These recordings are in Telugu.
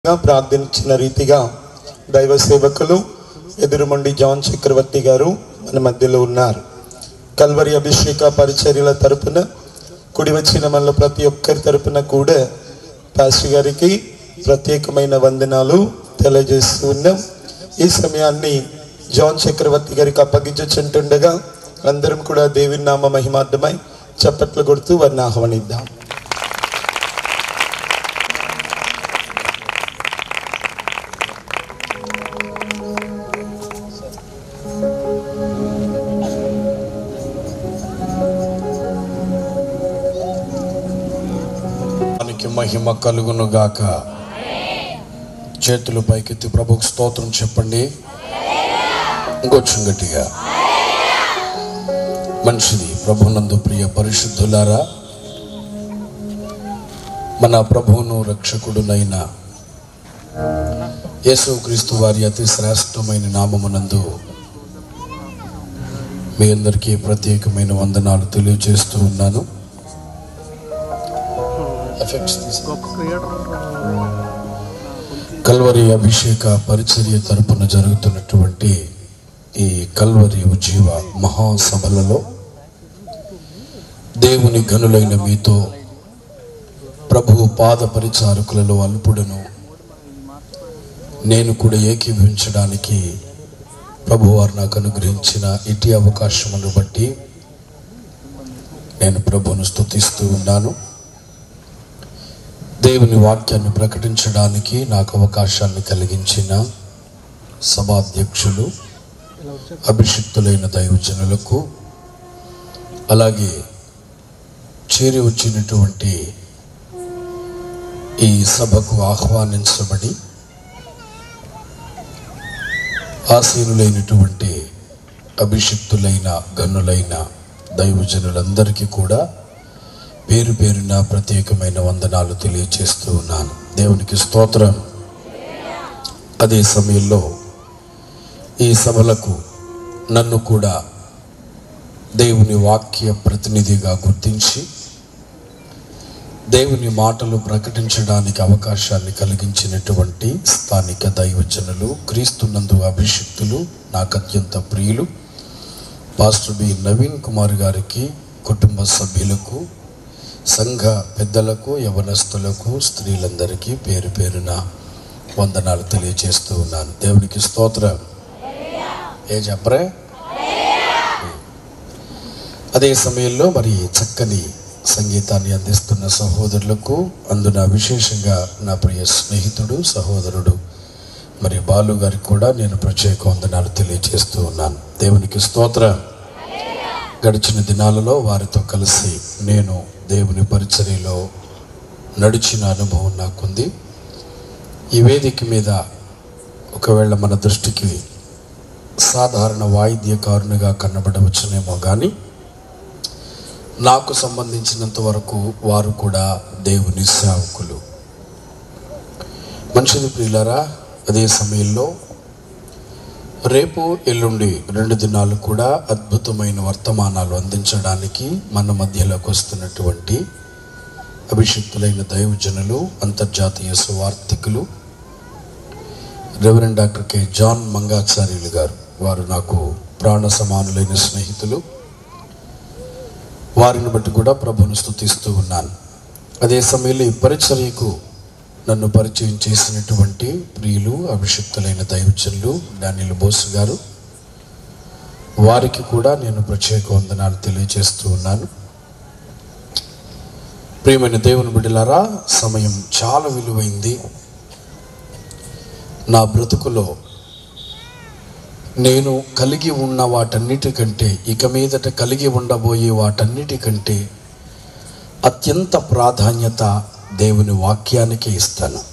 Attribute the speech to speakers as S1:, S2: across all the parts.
S1: గా ప్రార్థించిన రీతిగా దైవ సేవకులు ఎదురుమండి జాన్ చక్రవర్తి గారు మన మధ్యలో ఉన్నారు కల్వరి అభిషేక పరిచర్యల తరపున కుడి వచ్చిన మన ప్రతి ఒక్కరి తరపున కూడా పాస్టర్ గారికి ప్రత్యేకమైన వందనాలు తెలియజేస్తూ ఉన్నాం ఈ సమయాన్ని జాన్ చక్రవర్తి గారికి అప్పగించుచుంటుండగా అందరం కూడా దేవుని నామ మహిమార్థమై చప్పట్లు కొడుతూ వారిని ఆహ్వానిద్దాం
S2: దానికి మహిమ కలుగును గాక చేతులు పైకెత్తి ప్రభుకు స్తోత్రం చెప్పండి ఇంకొంచెం గట్టిగా మంచిది ప్రభునందు ప్రియ పరిశుద్ధులారా మన ప్రభువును రక్షకుడునైన యేసుక్రీస్తు వారి అతి శ్రేష్టమైన నామమునందు మీ అందరికీ ప్రత్యేకమైన వందనాలు తెలియజేస్తూ ఉన్నాను ఎఫెక్ట్స్ తీసుకో. కల్వరి అభిషేక పరిచర్య తరపున జరుగుతున్నటువంటి ఈ కల్వరి ఉజ్జీవ మహాసభలలో దేవుని గనులైన మీతో ప్రభు పాద పరిచారకులలో అల్పుడను నేను కూడా ఏకీభవించడానికి ప్రభువారు నాకు అనుగ్రహించిన ఇటీ అవకాశమును బట్టి నేను ప్రభువును స్తుతిస్తూ ఉన్నాను దేవుని వాక్యాన్ని ప్రకటించడానికి నాకు అవకాశాన్ని కలిగించిన సభాధ్యక్షులు అభిషిక్తులైన దైవజనులకు అలాగే చేరి వచ్చినటువంటి ఈ సభకు ఆహ్వానించబడి ఆసీనులైనటువంటి అభిషిక్తులైన గన్నులైన దైవజనులందరికీ కూడా పేరు పేరున ప్రత్యేకమైన వందనాలు తెలియచేస్తూ ఉన్నాను దేవునికి స్తోత్రం అదే సమయంలో ఈ సభలకు నన్ను కూడా దేవుని వాక్య ప్రతినిధిగా గుర్తించి దేవుని మాటలు ప్రకటించడానికి అవకాశాన్ని కలిగించినటువంటి స్థానిక దైవజనులు క్రీస్తునందు అభిషిక్తులు నాకు అత్యంత ప్రియులు పాస్టర్ బి నవీన్ కుమార్ గారికి కుటుంబ సభ్యులకు సంఘ పెద్దలకు యవనస్తులకు స్త్రీలందరికీ పేరు పేరున వందనాలు తెలియజేస్తూ ఉన్నాను దేవునికి స్తోత్రం ఏ చెప్పరే అదే సమయంలో మరి చక్కని సంగీతాన్ని అందిస్తున్న సహోదరులకు అందున విశేషంగా నా ప్రియ స్నేహితుడు సహోదరుడు మరి బాలు గారికి కూడా నేను ప్రత్యేక వందనాలు తెలియజేస్తూ ఉన్నాను దేవునికి స్తోత్రం గడిచిన దినాలలో వారితో కలిసి నేను దేవుని పరిచర్యలో నడిచిన అనుభవం నాకుంది ఈ వేదిక మీద ఒకవేళ మన దృష్టికి సాధారణ వాయిద్యకారునిగా కనబడవచ్చునేమో కానీ నాకు సంబంధించినంత వరకు వారు కూడా దేవుని సేవకులు మంచిది ప్రియులరా అదే సమయంలో రేపు ఎల్లుండి రెండు దినాలు కూడా అద్భుతమైన వర్తమానాలు అందించడానికి మన మధ్యలోకి వస్తున్నటువంటి అభిషిక్తులైన దైవజనులు అంతర్జాతీయ సువార్థికులు reverend doctor K John Mangacharyulu గారు వారు నాకు ప్రాణ సమానులైన స్నేహితులు వారిని బట్టి కూడా ప్రభును స్తుతిస్తూ ఉన్నాను అదే సమయంలో ఈ పరిచర్యకు నన్ను పరిచయం చేసినటువంటి ప్రియులు అభిషిక్తులైన దైవజనులు డానియల్ బోస్ గారు వారికి కూడా నేను ప్రత్యేక వందనాలు తెలియజేస్తూ ఉన్నాను ప్రియమైన దేవుని బిడ్డలారా సమయం చాలా విలువైంది నా బ్రతుకులో నేను కలిగి ఉన్న వాటన్నిటికంటే ఇక మీదట కలిగి ఉండబోయే వాటన్నిటికంటే అత్యంత ప్రాధాన్యత దేవుని వాక్యానికి ఇస్తాను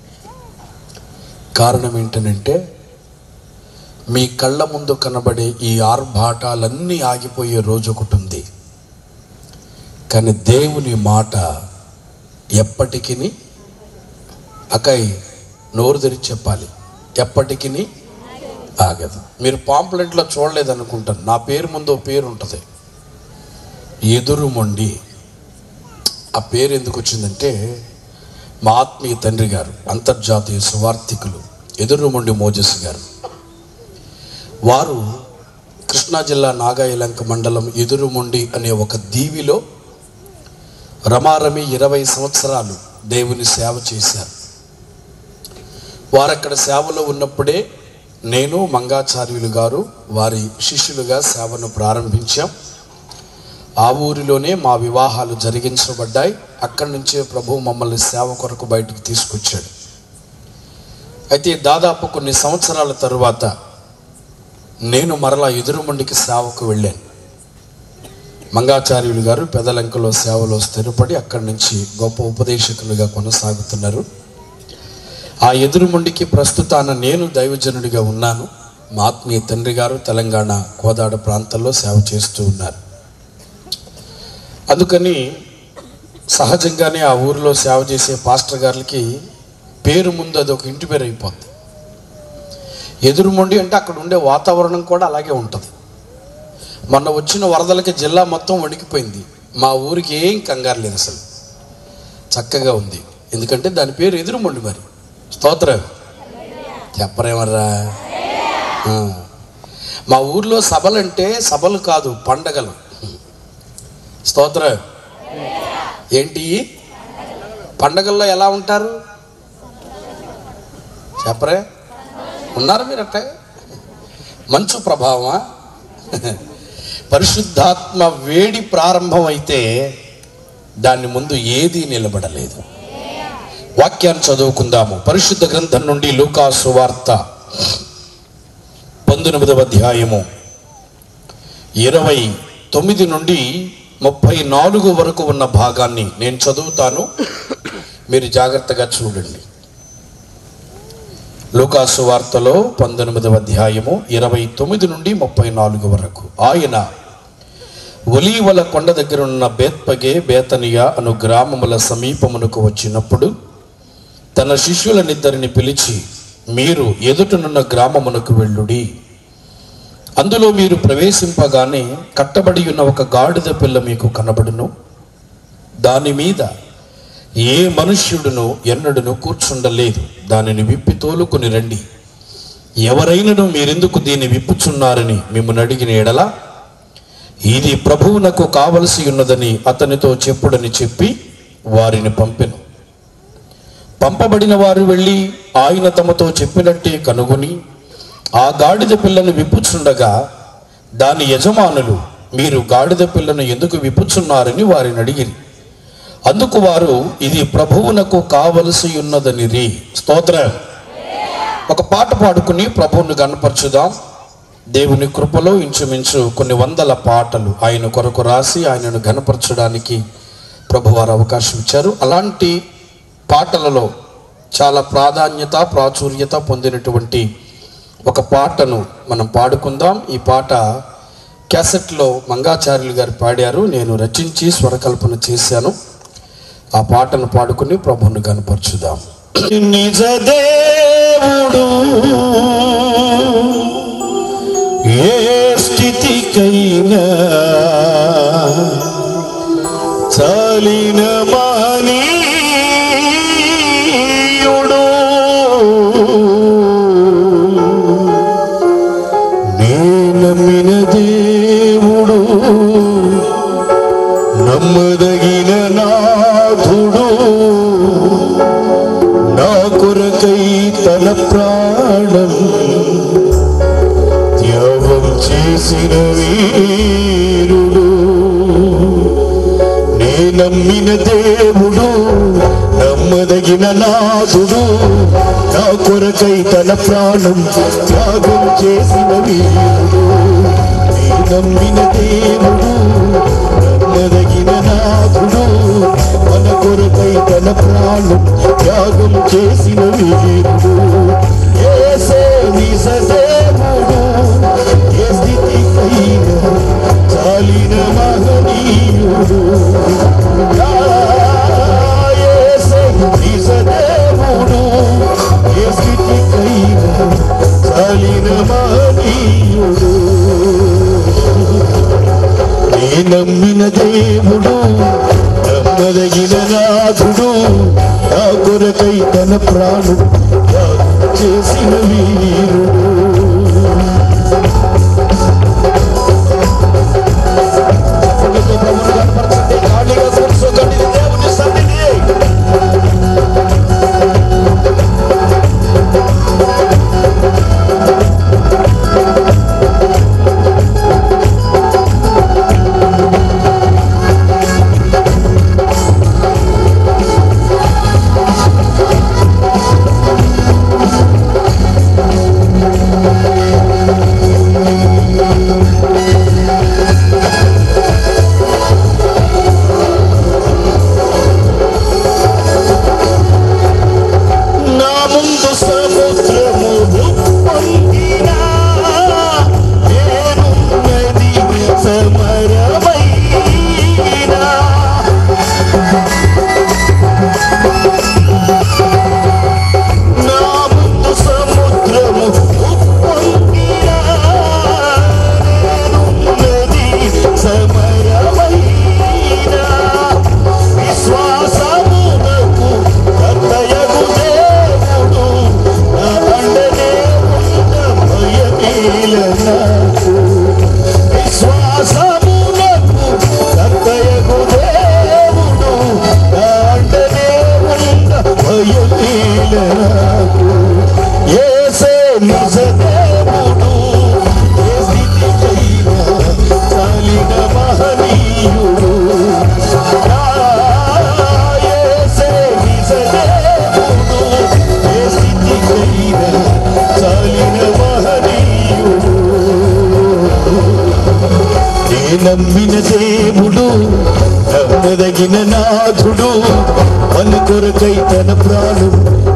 S2: కారణం ఏంటనంటే మీ కళ్ళ ముందు కనబడే ఈ ఆర్భాటాలన్నీ ఆగిపోయే రోజు ఒకటి ఉంది కానీ దేవుని మాట ఎప్పటికీ అకై నోరు తెరిచి చెప్పాలి ఎప్పటికీ ఆగదు మీరు పాంప్లెంట్లో చూడలేదనుకుంటాను నా పేరు ముందు ఓ పేరు ఉంటుంది ఎదురు మొండి ఆ పేరు ఎందుకు వచ్చిందంటే మా ఆత్మీయ తండ్రి గారు అంతర్జాతీయ సువార్థికులు ఎదురుమండి మోజస్ గారు వారు కృష్ణా జిల్లా నాగాయలంక మండలం ఎదురుమొండి అనే ఒక దీవిలో రమారమి ఇరవై సంవత్సరాలు దేవుని సేవ చేశారు వారు అక్కడ సేవలో ఉన్నప్పుడే నేను మంగాచార్యులు గారు వారి శిష్యులుగా సేవను ప్రారంభించాం ఆ ఊరిలోనే మా వివాహాలు జరిగించబడ్డాయి అక్కడి నుంచే ప్రభు మమ్మల్ని సేవ కొరకు బయటకు తీసుకొచ్చాడు అయితే దాదాపు కొన్ని సంవత్సరాల తరువాత నేను మరలా ఎదురుమండికి సేవకు వెళ్ళాను మంగాచార్యులు గారు పెదలంకలో సేవలో స్థిరపడి అక్కడి నుంచి గొప్ప ఉపదేశకులుగా కొనసాగుతున్నారు ఆ ఎదురుముండికి ప్రస్తుతాన నేను దైవజనుడిగా ఉన్నాను మా ఆత్మీయ తండ్రి గారు తెలంగాణ కోదాడ ప్రాంతంలో సేవ చేస్తూ ఉన్నారు అందుకని సహజంగానే ఆ ఊరిలో సేవ చేసే పాస్టర్ గారికి పేరు ముందు అది ఒక ఇంటి పేరు అయిపోద్ది ఎదురుమొండి అంటే అక్కడ ఉండే వాతావరణం కూడా అలాగే ఉంటుంది మొన్న వచ్చిన వరదలకి జిల్లా మొత్తం వణికిపోయింది మా ఊరికి ఏం కంగారు లేదు అసలు చక్కగా ఉంది ఎందుకంటే దాని పేరు ఎదురుమొండి మరి స్తోత్రం చెప్పరేమర్రా ఆ. మా ఊర్లో సభలంటే సభలు కాదు పండగలు స్తోత్రం ఏంటి పండగల్లో ఎలా ఉంటారు చెప్పరే ఉన్నారు మీరు అట్ట మంచు ప్రభావమా పరిశుద్ధాత్మ వేడి ప్రారంభమైతే దాని ముందు ఏదీ నిలబడలేదు వాక్యాన్ని చదువుకుందాము పరిశుద్ధ గ్రంథం నుండి లూకాసు వార్త పంతొమ్మిదవ అధ్యాయము ఇరవై తొమ్మిది నుండి ముప్పై నాలుగు వరకు ఉన్న భాగాన్ని నేను చదువుతాను మీరు జాగ్రత్తగా చూడండి లూకాసు వార్తలో పంతొమ్మిదవ అధ్యాయము ఇరవై తొమ్మిది నుండి ముప్పై నాలుగు వరకు ఆయన ఒలీవల కొండ దగ్గర ఉన్న బేత్పగే బేతనియా అను గ్రామముల సమీపమునకు వచ్చినప్పుడు తన శిష్యులనిద్దరిని పిలిచి మీరు ఎదుటనున్న గ్రామమునకు వెళ్ళుడి అందులో మీరు ప్రవేశింపగానే కట్టబడి ఉన్న ఒక గాడిద పిల్ల మీకు కనబడును దాని మీద ఏ మనుష్యుడును ఎన్నడును కూర్చుండలేదు దానిని విప్పి తోలుకొని రండి ఎవరైనను మీరెందుకు దీన్ని విప్పుచున్నారని మిమ్మల్ని అడిగిన ఎడల ఇది ప్రభువునకు కావలసి ఉన్నదని అతనితో చెప్పుడని చెప్పి వారిని పంపెను పంపబడిన వారు వెళ్ళి ఆయన తమతో చెప్పినట్టే కనుగొని ఆ గాడిద పిల్లను విప్పుచుండగా దాని యజమానులు మీరు గాడిద పిల్లను ఎందుకు విప్పుచున్నారని వారిని అడిగిరి అందుకు వారు ఇది ప్రభువునకు కావలసి ఉన్నదనిరి స్తోత్రం ఒక పాట పాడుకుని ప్రభువుని గనపరచుదాం దేవుని కృపలో ఇంచుమించు కొన్ని వందల పాటలు ఆయన కొరకు రాసి ఆయనను గనపరచడానికి ప్రభువారు అవకాశం ఇచ్చారు అలాంటి పాటలలో చాలా ప్రాధాన్యత ప్రాచుర్యత పొందినటువంటి ఒక పాటను మనం పాడుకుందాం ఈ పాట క్యాసెట్లో మంగాచార్యులు గారు పాడారు నేను రచించి స్వరకల్పన చేశాను ఆ పాటను పాడుకుని ప్రభువుని కనపరచుదాం నిజ దేవుడు ఏ స్థితికైనా చాలిన మానీయుడు నే నమ్మిన దేవుడు నమ్మదగిన నాథుడు నా కొరకై తన ప్రాణం త్యాగం చేసిన వీరుడు నే నమ్మిన దేవుడు నమ్మదగిన నాథుడు నా కొరకై తన ప్రాణం త్యాగం చేసిన వీరుడు నే నమ్మిన దేవుడు నమ్మదగిన నాథుడు మన కొరకై తన ప్రాణం త్యాగం చేసిన వీరుడు ఏసే నిజ దేవుడు ఏ స్థితికైనా చాలిన మహనీయుడు ఆ, యేసే నిజ దేవుడు ఏ స్థితికైనా చాలిన మహనీయుడు నే నమ్మిన దేవుడు నమ్మదగిన నాథుడు నా
S1: ప్రాణం త్యాగం చేసిన వీరుడు ప్రభువును కనపరచండి ఖాళీగా కూర్చోకండి ఇది దేవుని సన్నిధి నా ముందు సముద్రము ఉప్పొంగినా, నేనున్నది సమరమైనా. నా ముందు సముద్రము ఉప్పొంగినా, నేనున్నది సమరమైనా. విశ్వాసమునకు కర్తయగు దేవుడు నా అండనే ఉన్న భయమేల నాకు. విశ్వాసమునకు కర్తయగు దేవుడు నా అండనే ఉన్న భయమేల నాకు. యేసే నిజ దేవుడు ఏ స్థితికైనా చాలిన మహనీయుడు యేసే నిజ దేవుడు ఏ స్థితికైనా చాలిన మహనీయుడు నే నమ్మిన దేవుడు నమ్మదగిన నాథుడు మన కొరకై తన ప్రాణం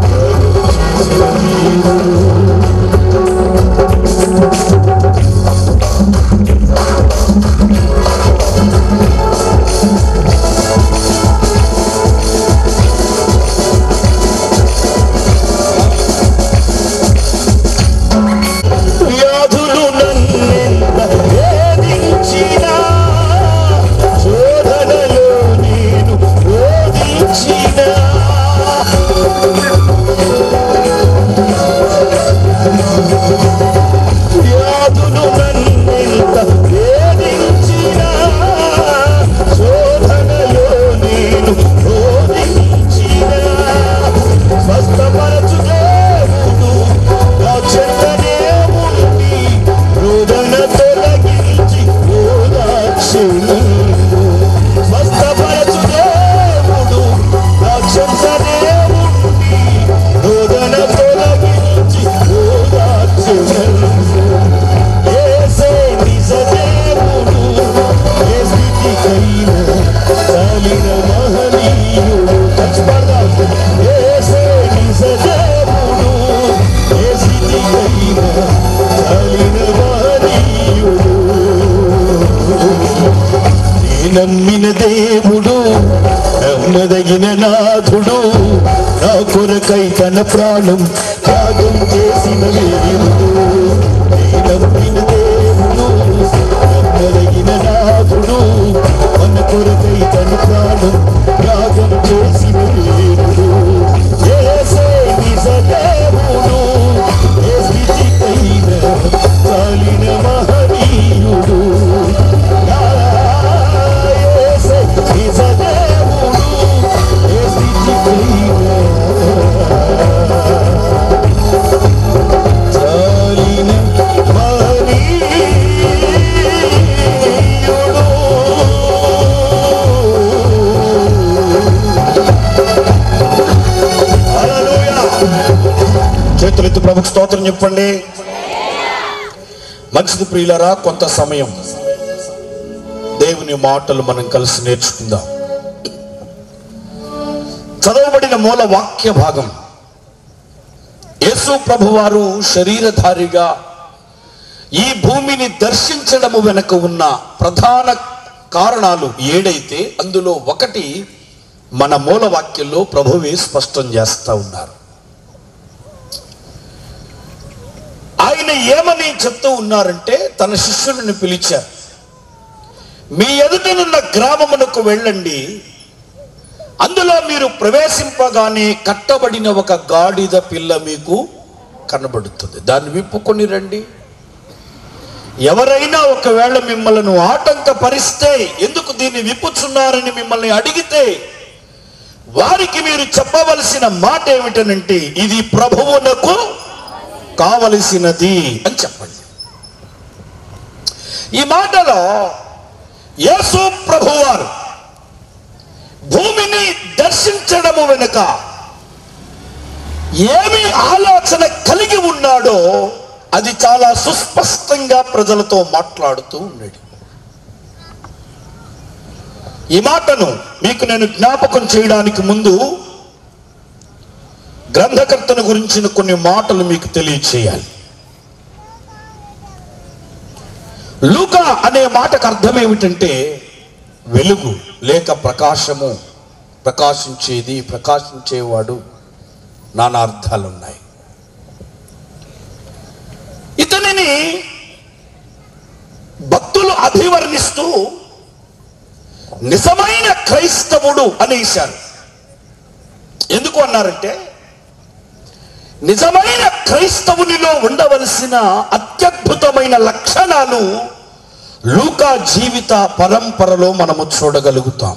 S1: వ్యాధులు నన్నెంత వేధించినా, శోధనలో నేను బోధించినా. వ్యాధులు నన్నెంత వేధించినా, శోధనలో నేను బోధించినా. స్వస్థపరచు దేవుడు నా చెంతనే ఉండి రోదన తొలగించి ఓదార్చెను. స్వస్థపరచు దేవుడు నా చెంతనే ఉండి రోదన తొలగించి ఓదార్చెను. యేసే నిజ దేవుడు, ఏ స్థితికైనా చాలిన మహనీయుడు. కలిసి పాడదాం. యేసే నిజ దేవుడు, ఏ స్థితికైనా చాలిన మహనీయుడు. నీ నమ్మిన దేవుడు నమ్మదగిన నాథుడు నా కొరకై తన ప్రాణం త్యాగం చేసిన వీరుడు నీ నమ్మిన దేవుడు నమ్మదగిన నాథుడు మన కొరకై తన ప్రాణం త్యాగం చేసిన వీరుడు యేసే నిజ దేవుడు ఏ స్థితికైనా చాలిన మహనీయుడు యేసే నిజ దేవుడు ఏ స్థితికైనా చాలిన చేతులెత్తి ప్రభుకు స్తోత్రం చెప్పండి మంచిది ప్రియులరా కొంత సమయం దేవుని మాటలు మనం కలిసి నేర్చుకుందాం చదవబడిన మూల వాక్య భాగం యేసు ప్రభువారు శరీరధారిగా ఈ భూమిని దర్శించడము వెనక ఉన్న ప్రధాన కారణాలు ఏడైతే అందులో ఒకటి మన మూల వాక్యంలో ప్రభువే స్పష్టం చేస్తా ఉన్నారు ఆయన ఏమని చెప్తూ ఉన్నారంటే తన శిష్యులను పిలిచారు మీ ఎదుటనున్న గ్రామమునకు వెళ్ళండి అందులో
S2: అందులో మీరు ప్రవేశింపగానే కట్టబడిన ఒక గాడిద పిల్ల మీకు కనబడుతుంది దాన్ని విప్పుకొని రండి ఎవరైనా ఒకవేళ మిమ్మల్ని ఆటంకపరిస్తే ఎందుకు దీన్ని విప్పుచున్నారని మిమ్మల్ని అడిగితే వారికి మీరు చెప్పవలసిన మాట ఏమిటనంటే ఇది ప్రభువునకు కావలసినది అని చెప్పండి ఈ మాటలో యేసు ప్రభువారు భూమిని దర్శించడము వెనుక ఏమి ఆలోచన కలిగి ఉన్నాడో అది చాలా సుస్పష్టంగా ప్రజలతో మాట్లాడుతూ ఉన్నాడు ఈ మాటను మీకు నేను జ్ఞాపకం చేయడానికి ముందు గ్రంథకర్తను గురించిన కొన్ని మాటలు మీకు తెలియచేయాలి లూకా అనే మాటకు అర్థం ఏమిటంటే వెలుగు లేక ప్రకాశము ప్రకాశించేది ప్రకాశించేవాడు నానా అర్థాలు ఉన్నాయి ఇతనిని భక్తులు అభివర్ణిస్తూ నిజమైన క్రైస్తవుడు అనేశారు ఎందుకు అన్నారంటే నిజమైన క్రైస్తవునిలో ఉండవలసిన అత్యద్భుతమైన లక్షణాలు లూకా జీవిత పరంపరలో మనము చూడగలుగుతాం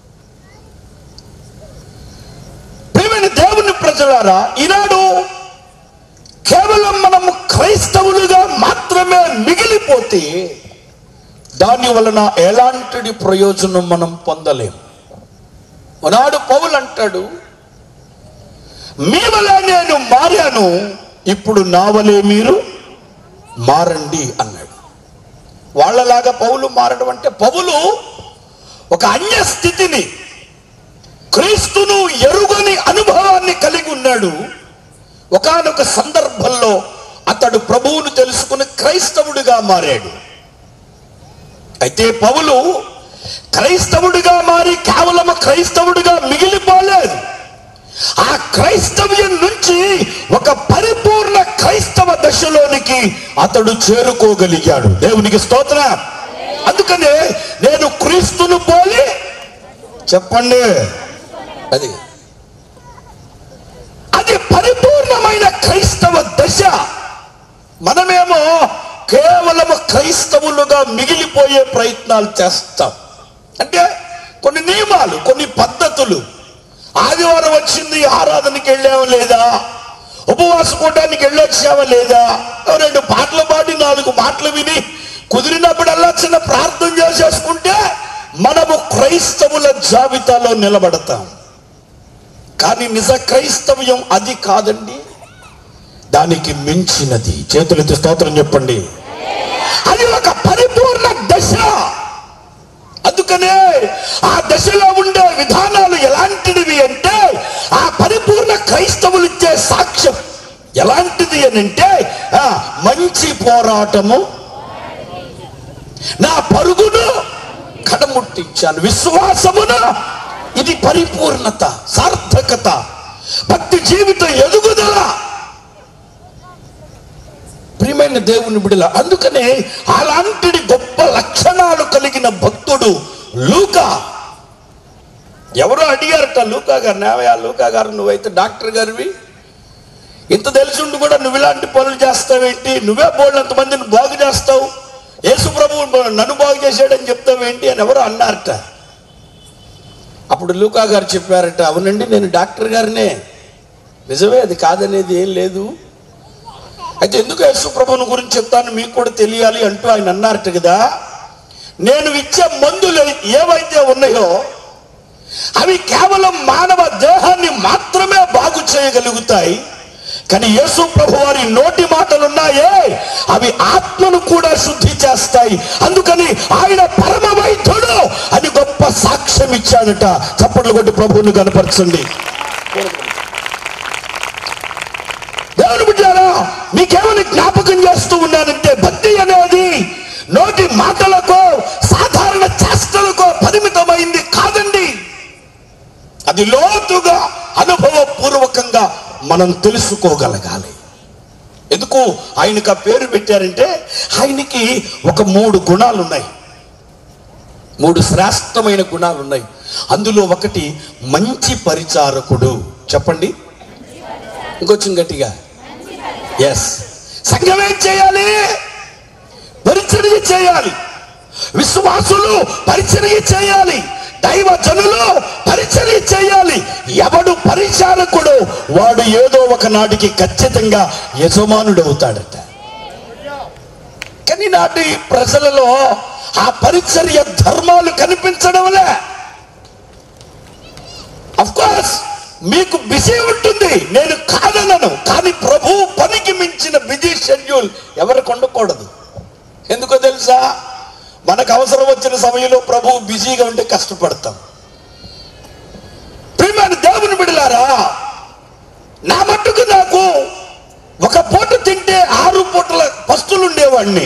S2: ప్రియమైన దేవుని ప్రజలారా ఈనాడు కేవలం మనము క్రైస్తవులుగా మాత్రమే మిగిలిపోతే దాని వలన ఎలాంటి ప్రయోజనం మనం పొందలేం ఒకనాడు పౌలు అంటాడు మీ వలె నేను మారాను ఇప్పుడు నా వలె మీరు మారండి అన్నాడు వాళ్ళలాగా పౌలు మారడం అంటే పౌలు ఒక అన్య స్థితిని క్రీస్తును ఎరుగని అనుభవాన్ని కలిగి ఉన్నాడు ఒకానొక సందర్భంలో అతడు ప్రభువును తెలుసుకుని క్రైస్తవుడిగా మారాడు అయితే పౌలు క్రైస్తవుడిగా మారి కేవలం క్రైస్తవుడిగా మిగిలిపోలేదు ఆ క్రైస్తవ్యం నుంచి ఒక పరిపూర్ణ క్రైస్తవ దశలోనికి అతడు చేరుకోగలిగాడు దేవునికి స్తోత్ర అందుకనే నేను క్రీస్తును పోలి చెప్పండి అది అది పరిపూర్ణమైన క్రైస్తవ దశ మనమేమో కేవలము క్రైస్తవులుగా మిగిలిపోయే ప్రయత్నాలు చేస్తాం అంటే కొన్ని నియమాలు కొన్ని పద్ధతులు ఆదివారం వచ్చింది ఆరాధనకి వెళ్ళావా లేదా ఉపవాస కూటానికి వెళ్ళొచ్చావా లేదా ఓ రెండు పాటలు పాడి నాలుగు మాటలు విని కుదిరినప్పుడల్లా చిన్న ప్రార్థన చేసేసుకుంటే మనము క్రైస్తవుల జాబితాలో నిలబడతాం కానీ నిజ క్రైస్తవ్యం అది కాదండి దానికి మించినది చేతులెత్తి స్తోత్రం చెప్పండి అది ఒక పరిపూర్ణ దశ అందుకనే ఆ దశలో ఉండే విధానాలు ఎలాంటివి అంటే ఆ పరిపూర్ణ క్రైస్తవులు ఇచ్చే సాక్ష్యం ఎలాంటిది అని అంటే ఆ, మంచి పోరాటము నా పరుగును కడముట్టించాను విశ్వాసమును ఇది పరిపూర్ణత సార్థకత భక్తి జీవిత ఎదుగుదల ప్రియమైన దేవుని బిడల అందుకనే అలాంటి గొప్ప లక్షణాలు కలిగిన భక్తుడు లూకా ఎవరో అడిగారట లూకా గారు నేవయా లూకా గారు నువ్వైతే డాక్టర్ గారివి ఇంత తెలిసి ఉండి కూడా నువ్వు ఇలాంటి పనులు చేస్తావేంటి నువ్వే బోళ్ళంత మందిని బాగు చేస్తావు యేసు ప్రభువు నన్ను బాగు చేశాడని చెప్తావేంటి అని ఎవరో అన్నారట అప్పుడు లూకా గారు చెప్పారట అవునండి నేను డాక్టర్ గారినే నిజమే అది కాదనేది ఏం లేదు అయితే ఎందుకు యేసు ప్రభువుని గురించి చెప్తాను మీకు కూడా తెలియాలి అంటూ ఆయన అన్నారట కదా నేను ఇచ్చే మందులు ఏవైతే ఉన్నాయో అవి కేవలం మానవ దేహాన్ని మాత్రమే బాగు చేయగలుగుతాయి కానీ యేసు ప్రభు వారి నోటి మాటలు ఉన్నాయే అవి ఆత్మను కూడా శుద్ధి చేస్తాయి అందుకని ఆయన పరమ వైద్యుడు అని గొప్ప సాక్ష్యం ఇచ్చాడట చప్పట్లు కొట్టి ప్రభువుని కనపరచండి దేవుని బిడ్డారా మీకేమని జ్ఞాపకం చేస్తూ ఉన్నానంటే భక్తి అనేది నోటి మాటలకో సాధారణ చేష్టలకో పరిమితమైంది కాదండి అది లోతుగా అనుభవపూర్వకంగా మనం తెలుసుకోగలగాలి ఎందుకు ఆయనకు ఆ పేరు పెట్టారంటే ఆయనకి ఒక మూడు గుణాలు ఉన్నాయి మూడు శ్రేష్టమైన గుణాలు ఉన్నాయి అందులో ఒకటి మంచి పరిచారకుడు చెప్పండి ఇంకొంచెం గట్టిగా ఎస్ సంఘం ఏం చేయాలి పరిచర్య చేయాలి విశ్వాసులు పరిచర్య చేయాలి దైవ జనులు పరిచర్య చేయాలి ఎవడు పరిచారకుడు వాడు ఏదో ఒక నాటికి ఖచ్చితంగా యజమానుడు అవుతాడట కానీ నాటి ప్రజలలో ఆ పరిచర్య ధర్మాలు కనిపించడంలే అఫ్ కోర్స్ మీకు బిజీ ఉంటుంది నేను కాదనను కానీ ప్రభు పనికి మించిన బిజీ షెడ్యూల్ ఎవరికి ఉండకూడదు ఎందుకో తెలుసా మనకు అవసరం వచ్చిన సమయంలో ప్రభు బిజీగా ఉంటే కష్టపడతాం ప్రియమైన దేవుని బిడలారా నా మట్టుకు నాకు ఒక పూట తింటే ఆరు పూటల పస్తులు ఉండేవాడిని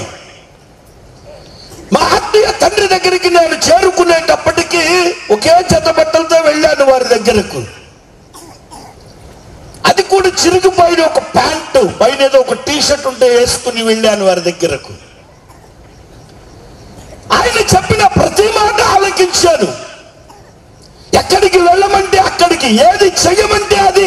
S2: మా ఆత్మీయ తండ్రి దగ్గరికి నేను చేరుకునేటప్పటికీ ఒకే జత బట్టలతో వెళ్ళాను వారి దగ్గరకు అది కూడా చిరిగిపోయిన ఒక ప్యాంటు పైన ఏదో ఒక టీ షర్ట్ ఉంటే వేసుకుని వెళ్ళాను వారి దగ్గరకు ఆయన చెప్పిన ప్రతి మాట ఆలకించాను ఎక్కడికి వెళ్ళమంటే అక్కడికి ఏది చెయ్యమంటే అది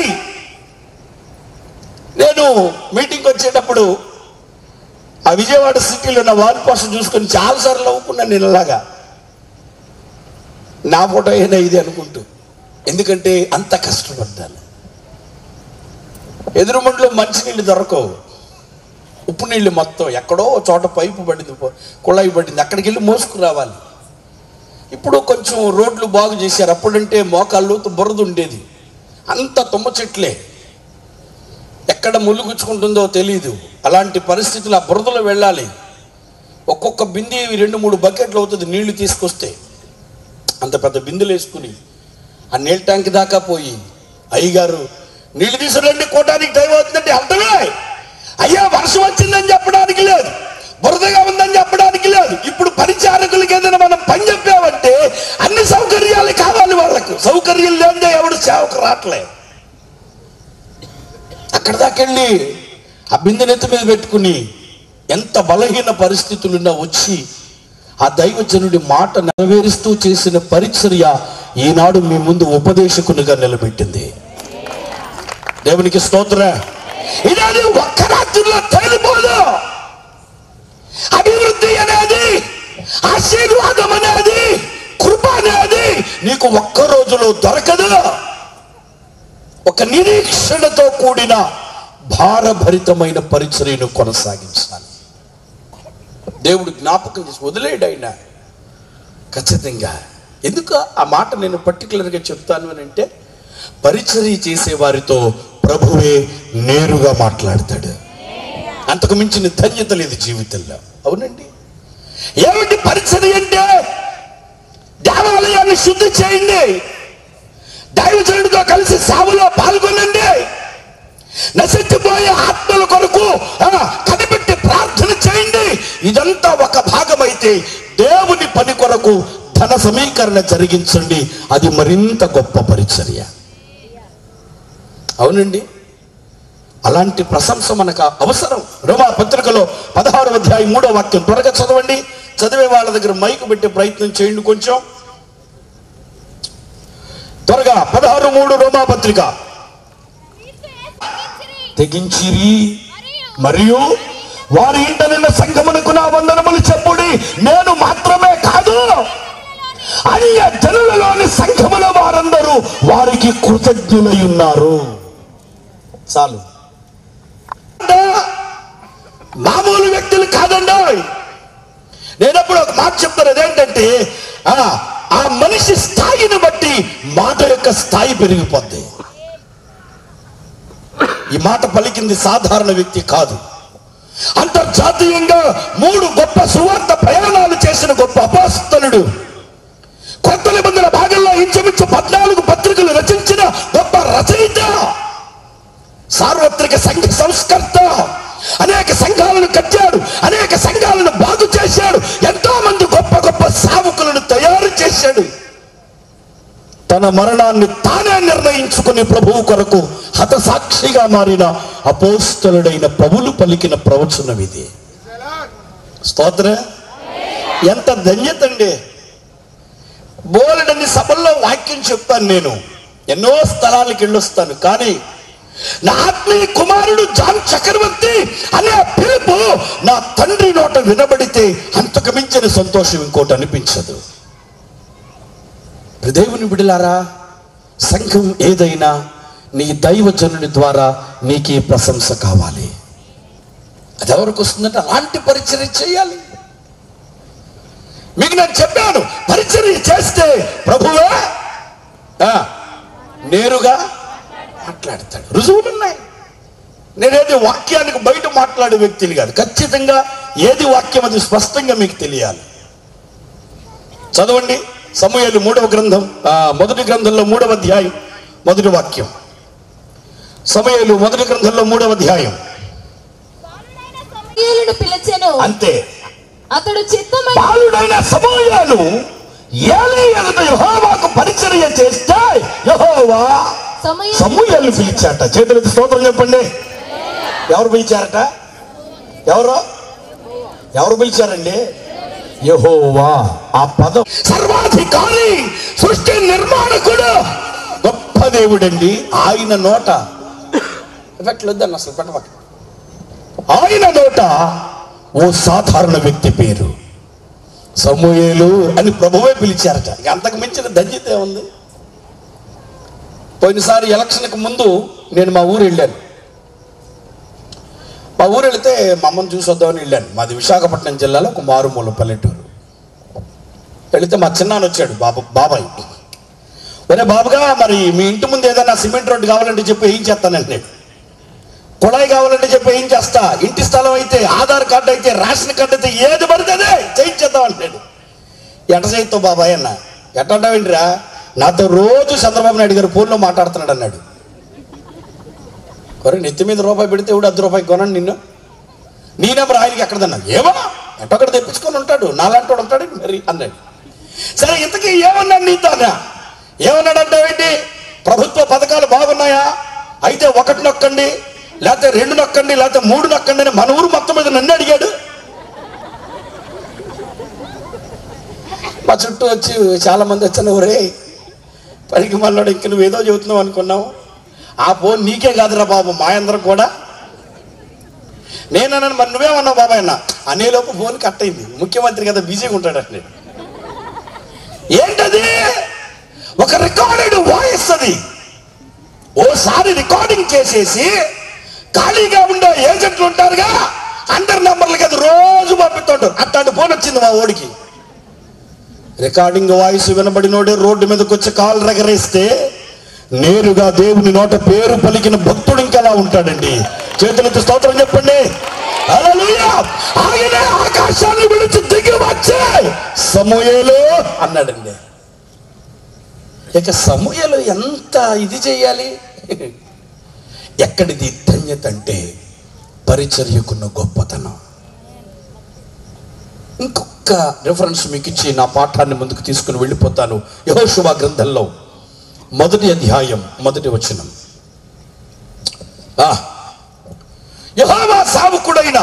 S2: నేను మీటింగ్ వచ్చేటప్పుడు ఆ విజయవాడ సిటీలో నా వాల్ పోస్టర్ చూసుకొని చాలాసార్లు నవ్వుకున్నాను నేను ఇలాగా నా ఫోటో అయినా ఇది అనుకుంటూ ఎందుకంటే అంత కష్టపడ్డాను ఎదురుమండలో మంచినీళ్ళు దొరకవు ఉప్పు నీళ్ళు మొత్తం ఎక్కడో ఓ చోట పైపు పడింది పో- కుళాయి పడింది అక్కడికి వెళ్ళి మోసుకురావాలి ఇప్పుడు కొంచెం రోడ్లు బాగు చేశారు అప్పుడంటే మోకాళ్ళు బురద ఉండేది అంత తుమ్మ చెట్లే ఎక్కడ ముళ్ళు గుచ్చుకుంటుందో తెలియదు అలాంటి పరిస్థితులు ఆ బురదలో వెళ్ళాలి ఒక్కొక్క బిందె రెండు మూడు బకెట్లు అవుతుంది నీళ్లు తీసుకొస్తే అంత పెద్ద బిందెలు వేసుకుని ఆ నీళ్ళ ట్యాంక్ దాకా పోయి అయ్యగారు నీళ్లు తీసుకురండి కోటానికి టైం అవుతుందంటే అర్థమే అయ్యా వర్షం వచ్చిందని చెప్పడానికి లేదు బురదగా ఉందని చెప్పడానికి లేదు ఇప్పుడు పరిచారకులకి ఏదైనా మనం పని చెప్పామంటే అన్ని సౌకర్యాలు కావాలి వాళ్ళకు సౌకర్యం లేదే ఎవడు సేవకు రావట్లే అక్కడ దాకెళ్ళి ఆ బిందెనెత్తి మీద పెట్టుకుని ఎంత బలహీన పరిస్థితులున్నా వచ్చి ఆ దైవజనుడి మాట నెరవేరుస్తూ చేసిన పరిచర్య ఈనాడు మీ ముందు ఉపదేశకునిగా నిలబెట్టింది దేవునికి స్తోత్ర ఇదని ఒక్క రాత్రిలో తేలిపోదు అభివృద్ధి అనేది ఆశీర్వాదం అనేది కృప అనేది నీకు ఒక్క రోజులో దొరకదు ఒక నిరీక్షణతో కూడిన భారభరితమైన పరిచర్యను కొనసాగించాలి దేవుడు జ్ఞాపకం చేసి వదిలేడు ఆయన ఖచ్చితంగా ఎందుకు ఆ మాట నేను పర్టికులర్గా చెప్తాను అని అంటే పరిచర్య చేసే వారితో ప్రభువే నేరుగా మాట్లాడతాడు అంతకు మించిన ధన్యత లేదు జీవితంలో అవునండి ఏమిటి పరిచర్య అంటే దేవాలయాన్ని శుద్ధి చేయండి దైవజనుడితో కలిసి సేవలో పాల్గొనండి నశించిపోయే ఆత్మల కొరకు ఆ, కనిపెట్టి ప్రార్థన చేయండి ఇదంతా ఒక భాగమైతే దేవుని పని కొరకు ధన సమీకరణ జరిగించండి అది మరింత గొప్ప పరిచర్య అవునండి అలాంటి ప్రశంస మనకు అవసరం రోమా పత్రికలో పదహారు అధ్యాయం మూడో వాక్యం త్వరగా చదవండి చదివే వాళ్ళ దగ్గర మైకు పెట్టే ప్రయత్నం చేయండి కొంచెం త్వరగా పదహారు మూడు రోమా పత్రిక తెగించిరి మరియు వారి ఇంట నిన్న సంగమునకు నా వందనములు చెప్పుడి నేను మాత్రమే కాదు అన్య జనులలోని సంఘముల వారందరూ వారికి కృతజ్ఞులై ఉన్నారు చాలు మామూలు వ్యక్తులు కాదండి నేనప్పుడు ఒక మాట చెప్తాను అదేంటంటే ఆ ఆ మనిషి స్థాయిని బట్టి మాట యొక్క స్థాయి పెరిగిపోద్ది ఈ మాట పలికింది సాధారణ వ్యక్తి కాదు అంతర్జాతీయంగా మూడు గొప్ప సువార్త ప్రయాణాలు చేసిన గొప్ప అపాస్తలుడు కొత్త నిబంధన భాగంలో ఇంచుమించు పద్నాలుగు పత్రికలు రచించిన గొప్ప రచయిత సార్వత్రిక సంఘ సంస్కర్త అనేక సంఘాలను కట్టాడు అనేక సంఘాలను బాగు చేశాడు ఎంతో మంది గొప్ప గొప్ప సావుకులను తయారు చేశాడు తన మరణాన్ని తానే నిర్ణయించుకుని ప్రభువు కొరకు హతసాక్షిగా మారిన అపోస్తలుడైన పౌలు పలికిన ప్రవచనం ఇది స్తోత్ర ఎంత ధన్యత అండి బోలెడన్ని సభల్లో వాక్యం చెప్తాను నేను ఎన్నో స్థలాలకు వెళ్ళొస్తాను కానీ నా ఆత్మీయ కుమారుడు జాన్ చక్రవర్తి అనే ఆ పిలుపు నా తండ్రి నోట వినబడితే అంతకు మించిన సంతోషం ఇంకోటి అనిపించదు దేవుని బిడలారా సంఘం ఏదైనా నీ దైవజనుని ద్వారా నీకే ప్రశంస కావాలి అది ఎవరికి వస్తుందంటే అలాంటి పరిచర్య చేయాలి మీకు నేను చెప్పాను పరిచర్య చేస్తే ప్రభువే ఆ, నేరుగా మాట్లాడతాడు రుజువులు ఉన్నాయి నేనేది వాక్యానికి బయట మాట్లాడే వ్యక్తిని కాదు ఖచ్చితంగా ఏది వాక్యం అది స్పష్టంగా మీకు తెలియాలి చదవండి సమూహలు మూడవ గ్రంథం ఆ, మొదటి గ్రంథంలో మూడవ అధ్యాయం మొదటి వాక్యం సమూహలు మొదటి గ్రంథంలో మూడవ అధ్యాయం
S3: సమూయేలును పిలిచెను
S2: అంతే
S3: అతడు చిత్తమై
S2: బాలుడైన సమూహాలు ఏలియనతో యెహోవాకు పరిచర్య చేస్తే యెహోవా
S3: సమూయేలు
S2: సమూహాలు పిలిచాట చేతులకి స్తోత్రం చెప్పండి ఎవరు పిలిచారట ఎవరు ఎవరు పిలిచారండి యెహోవా ఆ పదం సర్వాధికారి సృష్టి నిర్మాణకుడు గొప్ప దేవుడండి ఆయన నోట ఎఫెక్ట్లు వద్దని అసలు పెట్టబట్ట ఆయన నోట ఓ సాధారణ వ్యక్తి పేరు సమూయేలు అని ప్రభువే పిలిచారట ఇక అంతకు మించిన ధన్యత ఉంది పోయినసారి ఎలక్షన్కి ముందు నేను మా ఊరు వెళ్ళాను మా ఊరు వెళితే మా అమ్మని చూసి వద్దామని వెళ్ళాను మాది విశాఖపట్నం జిల్లాలో ఒక మారుమూల పల్లెటూరు వెళితే మా చిన్నాన్న వచ్చాడు బాబు బాబాయ్ ఒరే బాబుగా మరి మీ ఇంటి ముందు ఏదైనా సిమెంట్ రోడ్డు కావాలంటే చెప్పి ఏం చేస్తానండి నేను కుళాయి కావాలంటే చెప్పి ఏం చేస్తా ఇంటి స్థలం అయితే ఆధార్ కార్డు అయితే రేషన్ కార్డు అయితే ఏది పడితే అదే చేయించేద్దాం అంటాడు ఎట చేయిస్తావు బాబాయ్ అన్న ఎట్ట అంటావేంటిరా నాతో రోజు చంద్రబాబు నాయుడు గారు ఫోన్లో మాట్లాడుతున్నాడు అన్నాడు కొరే నెత్తి మీద రూపాయి పెడితే ఇప్పుడు అర్ధ రూపాయి కొనండి నిన్ను నీ నెంబర్ ఆయనకి ఎక్కడదన్నా ఏమో ఎట్టొక్కటి తెప్పించుకొని ఉంటాడు నాలాంటి వాడు ఉంటాడు మరి అన్నాడు సరే ఇంతకీ ఏమన్నాడు నీతో అన్న ఏమన్నాడు అంటావేంటి ప్రభుత్వ పథకాలు బాగున్నాయా అయితే ఒకటి నొక్కండి లేకపోతే రెండు నొక్కండి లేకపోతే మూడు నొక్కండి అని మన ఊరు మొత్తం మీద నన్ను అడిగాడు మా చుట్టూ వచ్చి చాలా మంది వచ్చాను ఒరే పనికి మళ్ళీ ఇంక నువ్వు ఏదో చెబుతున్నావు అనుకున్నావు ఆ ఫోన్ నీకే కాదురా బాబు మా అందరం కూడా నేనన్నాను మరి నువ్వేమన్నావు బాబాయ్ అన్న అనేలోపు ఫోన్ కట్ అయింది ముఖ్యమంత్రి కదా బిజీగా ఉంటాడు అంటే ఏంటది ఒక రికార్డెడ్ వాయిస్ అది ఓసారి రికార్డింగ్ చేసేసి ఖాళీగా ఉండే ఏజెంట్లు ఉంటారుగా అందరి నంబర్లకి అది రోజు పంపిస్తుంటారు అట్లాంటి ఫోన్ వచ్చింది మా ఓడికి రికార్డింగ్ వాయిస్ వినబడినోడే రోడ్డు మీదకి వచ్చి కాలు రగరేస్తే నేరుగా దేవుని నోట పేరు పలికిన భక్తుడు ఇంకలా ఉంటాడండి చేతులతో స్తోత్రం చెప్పండి హల్లెలూయా ఆయనే ఆకాశాన్ని విడిచి దిగి వచ్చే సమూయేలు అన్నాడండి ఇక సమూహలు ఎంత ఇది చేయాలి ఎక్కడిది ధన్యత అంటే పరిచర్యకున్న గొప్పతనం ఇంకొక రిఫరెన్స్ మీకు ఇచ్చి నా పాఠాన్ని ముందుకు తీసుకుని వెళ్ళిపోతాను యహోశుభ గ్రంథంలో మొదటి అధ్యాయం మొదటి వచనం ఆ, యెహోవా సావుకుడైన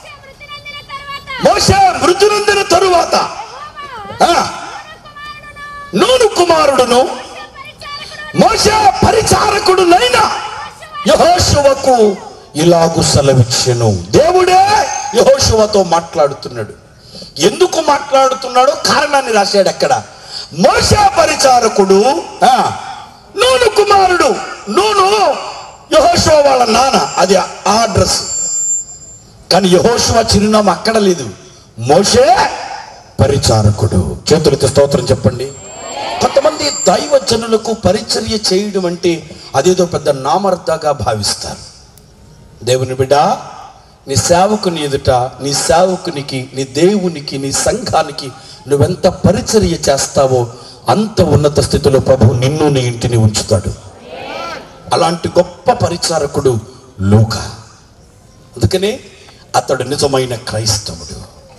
S2: మోషే మృతి నొందిన తరువాత ఆ, నూను కుమారుడును మోషే పరిచారకుడునైన యహోశువకు ఇలాగు సెలవిచ్చెను దేవుడే యహోశువతో మాట్లాడుతున్నాడు ఎందుకు మాట్లాడుతున్నాడో కారణాన్ని రాశాడు అక్కడ మోషే పరిచారకుడు ఆ, నూను కుమారుడు నూను యహోశువ వాళ్ళ నాన్న అది ఆ అడ్రస్ కానీ యహోశువ చిరునామా అక్కడ లేదు మోషే పరిచారకుడు చేతులకి స్తోత్రం చెప్పండి కొంతమంది దైవజనులకు పరిచర్య చేయడం అంటే అదేదో పెద్ద నామర్థగా భావిస్తారు దేవుని బిడ్డ నీ సేవకుని ఎదుట నీ సేవకునికి నీ దేవునికి నీ సంఘానికి నువ్వెంత పరిచర్య చేస్తావో అంత ఉన్నత స్థితిలో ప్రభు నిన్ను నీ ఇంటిని ఉంచుతాడు అలాంటి గొప్ప పరిచారకుడు లోక అందుకనే అతడు నిజమైన క్రైస్తవుడు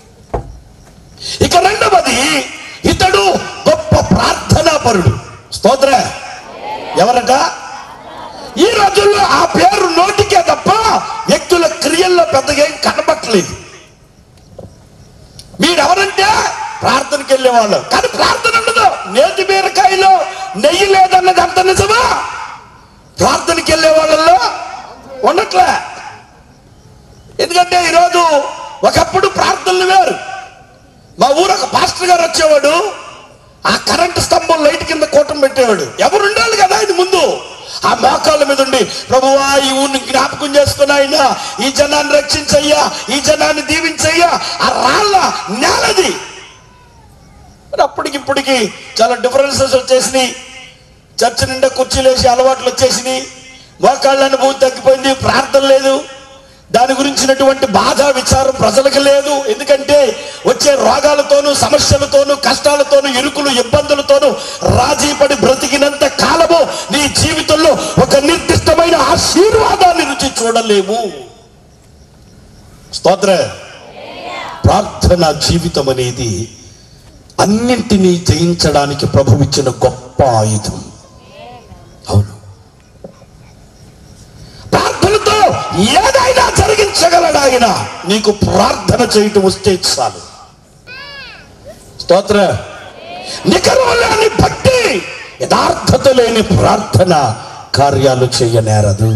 S2: ఇక రెండవది ఇతడు గొప్ప ప్రార్థనాపరుడు స్తోత్ర ఎవరట ఈ రోజుల్లో ఆ పేరు నోటికే తప్ప వ్యక్తుల క్రియల్లో పెద్దగా ఏం కనబట్టలేదు మీరెవరంటే ప్రార్థనకి వెళ్ళేవాళ్ళు కానీ ప్రార్థన ఉండదు నేతి బీరకాయలో నెయ్యి లేదన్నది అంత నిజమా ప్రార్థనకి వెళ్ళే వాళ్ళల్లో ఉండట్లే ఎందుకంటే ఈరోజు ఒకప్పుడు ప్రార్థనలు వేరు మా ఊరు ఒక పాస్టర్ గారు వచ్చేవాడు ఆ కరెంటు స్తంభం లైట్ కింద కూటం పెట్టేవాడు ఎవరు ఉండాలి కదా ఇది ముందు ఆ మోకాళ్ళ మీద ఉండి ప్రభువా ఈ ఊరిని జ్ఞాపకం చేసుకుని ఆయన ఈ జనాన్ని రక్షించయ్యా ఈ జనాన్ని దీవించయ్యా ఆ రాళ్ళ నేలది మరి అప్పటికి ఇప్పటికి చాలా డిఫరెన్సెస్ వచ్చేసినాయి చర్చ నిండా కుర్చీలు వేసి అలవాట్లు వచ్చేసినాయి మోకాళ్ళ అనుభవం తగ్గిపోయింది ప్రార్థన లేదు దాని గురించినటువంటి బాధ విచారం ప్రజలకు లేదు ఎందుకంటే వచ్చే రోగాలతోనూ సమస్యలతోనూ కష్టాలతోనూ ఇరుకులు ఇబ్బందులతోనూ రాజీ పడి బ్రతికినంత కాలము నీ జీవితంలో ఒక నిర్దిష్టమైన ఆశీర్వాదాన్ని రుచి చూడలేము స్తోత్ర ప్రార్థన జీవితం అనేది అన్నింటినీ జయించడానికి ప్రభు ఇచ్చిన గొప్ప ఆయుధం అవును ప్రార్థనతో ఏదైనా జరిగించగలడు ఆయన నీకు ప్రార్థన చేయటం వస్తే చాలు స్తోత్ర నికరవలాన్ని బట్టి యథార్థత లేని ప్రార్థన కార్యాలు చేయనేరదు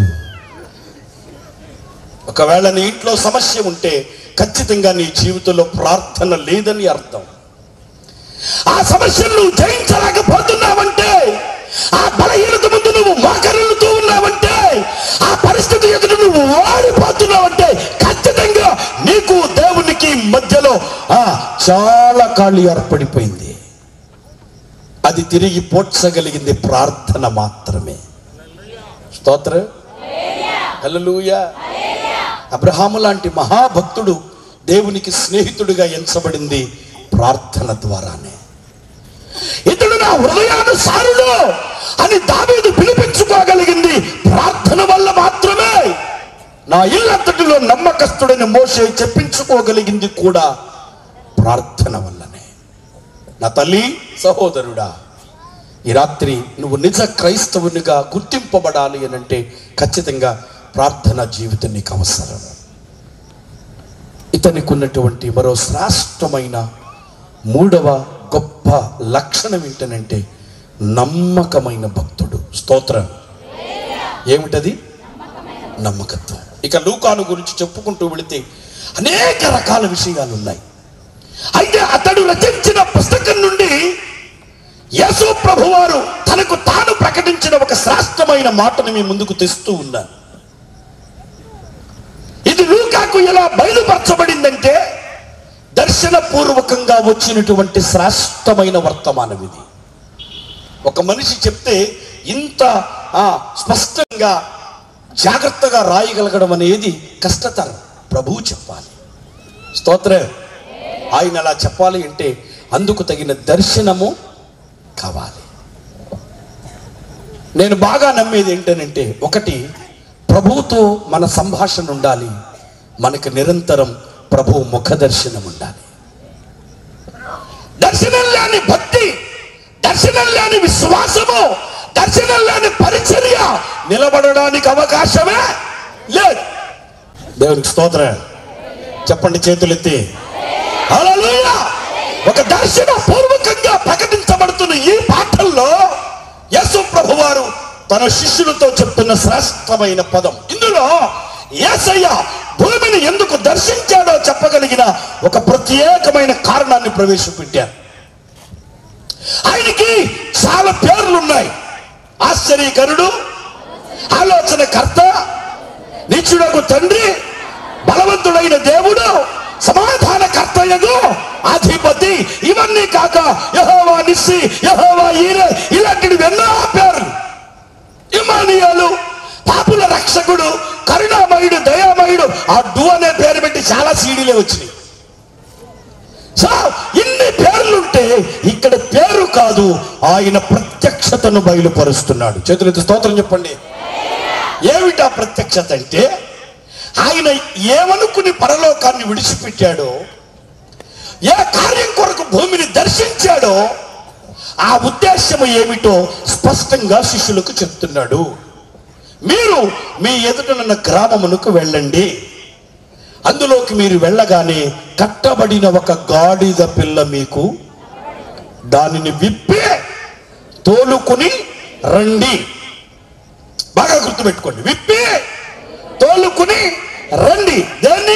S2: ఒకవేళ నీ ఇంట్లో సమస్య ఉంటే ఖచ్చితంగా నీ జీవితంలో ప్రార్థన లేదని అర్థం ఆ సమస్యను నువ్వు జయించలేకపోతున్నావంటే ఆ బలహీనత ముందు నువ్వు మోకరిల్లుతూ ఉన్నావంటే ఆ పరిస్థితి ఎదుట నువ్వు ఓడిపోతున్నావంటే ఖచ్చితంగా నీకు దేవునికి మధ్యలో ఆ చాలా ఖాళీ ఏర్పడిపోయింది అది తిరిగి పోడ్చగలిగింది ప్రార్థన మాత్రమే స్తోత్ర హల్లెలూయా అబ్రహాము లాంటి మహాభక్తుడు దేవునికి స్నేహితుడిగా ఎంచబడింది ప్రార్థన ద్వారానే ఇతడు నా హృదయానుసారుడు అని దావీదు పిలిపించుకోగలిగింది ప్రార్థన వల్ల మాత్రమే నా ఇల్లంతటిలో నమ్మకస్తుడని మోసే చెప్పించుకోగలిగింది కూడా ప్రార్థన వల్లనే నా తల్లి సహోదరుడా ఈ రాత్రి నువ్వు నిజ క్రైస్తవునిగా గుర్తింపబడాలి అని అంటే ఖచ్చితంగా ప్రార్థన జీవితం నీకు అవసరం ఇతనికి ఉన్నటువంటి మరో శ్రేష్టమైన మూడవ గొప్ప లక్షణం ఏంటనంటే నమ్మకమైన భక్తుడు స్తోత్రం ఏమిటది నమ్మకత్వం ఇక లూకాను గురించి చెప్పుకుంటూ వెళితే అనేక రకాల విషయాలు ఉన్నాయి అయితే అతడు రచించిన పుస్తకం నుండి యేసు ప్రభువారు తనకు తాను ప్రకటించిన ఒక శ్రేష్టమైన మాటను మీ ముందుకు తెస్తూ ఉన్నాను ఇది లూకాకు ఎలా బయలుపరచబడిందంటే దర్శన పూర్వకంగా వచ్చినటువంటి శ్రేష్టమైన వర్తమానం ఇది ఒక మనిషి చెప్తే ఇంత ఆ, స్పష్టంగా జాగ్రత్తగా రాయగలగడం అనేది కష్టతరం ప్రభువు చెప్పాలి స్తోత్రం ఆయన అలా చెప్పాలి అంటే అందుకు తగిన దర్శనము కావాలి నేను బాగా నమ్మేది ఏంటనంటే ఒకటి ప్రభువుతో మన సంభాషణ ఉండాలి మనకు నిరంతరం ప్రభు ముఖ దర్శనం ఉండాలి దర్శనం లేని భక్తి దర్శనం లేని విశ్వాసము దర్శనం లేని పరిచర్య నిలబడడానికి అవకాశమే లేదు దేవునికి స్తోత్రం చెప్పండి చేతులెత్తి హల్లెలూయా ఒక దర్శన పూర్వకంగా ప్రకటించబడుతున్న ఈ పాఠంలో యేసు ప్రభువారు తన శిష్యులతో చెప్తున్న శ్రేష్టమైన పదం ఇందులో యేసయ్య భూమిని ఎందుకు దర్శించాడో చెప్పగలిగిన ఒక ప్రత్యేకమైన కారణాన్ని ప్రవేశపెట్టారు ఆయనకి చాలా పేర్లు ఉన్నాయి ఆశ్చర్యకరుడు ఆలోచనకర్త నిత్యుడకు తండ్రి బలవంతుడైన దేవుడు సమాధాన కర్తయ్యగు అధిపతి ఇవన్నీ కాక యహోవా నిస్సి యహోవా ఈరే ఇలాంటివి ఎన్నో పేర్లు ఇమానియాలు పాపుల రక్షకుడు కరుణామయుడు దయామయుడు ఆ డు అనే పేరు పెట్టి చాలా సీడీలే వచ్చినాయి సో ఇన్ని పేర్లుంటే ఇక్కడ పేరు కాదు ఆయన ప్రత్యక్షతను బయలుపరుస్తున్నాడు చేతులెత్తి స్తోత్రం చెప్పండి ఏమిటా ప్రత్యక్షత అంటే ఆయన ఏమనుకుని పరలోకాన్ని విడిచిపెట్టాడో ఏ కార్యం కొరకు భూమిని దర్శించాడో ఆ ఉద్దేశము ఏమిటో స్పష్టంగా శిష్యులకు చెప్తున్నాడు మీరు మీ ఎదుటనున్న గ్రామమునకు వెళ్ళండి అందులోకి మీరు వెళ్ళగానే కట్టబడిన ఒక గాడిద పిల్ల మీకు దానిని విప్పి తోలుకుని రండి బాగా గుర్తుపెట్టుకోండి విప్పి తోలుకుని రండి దేన్ని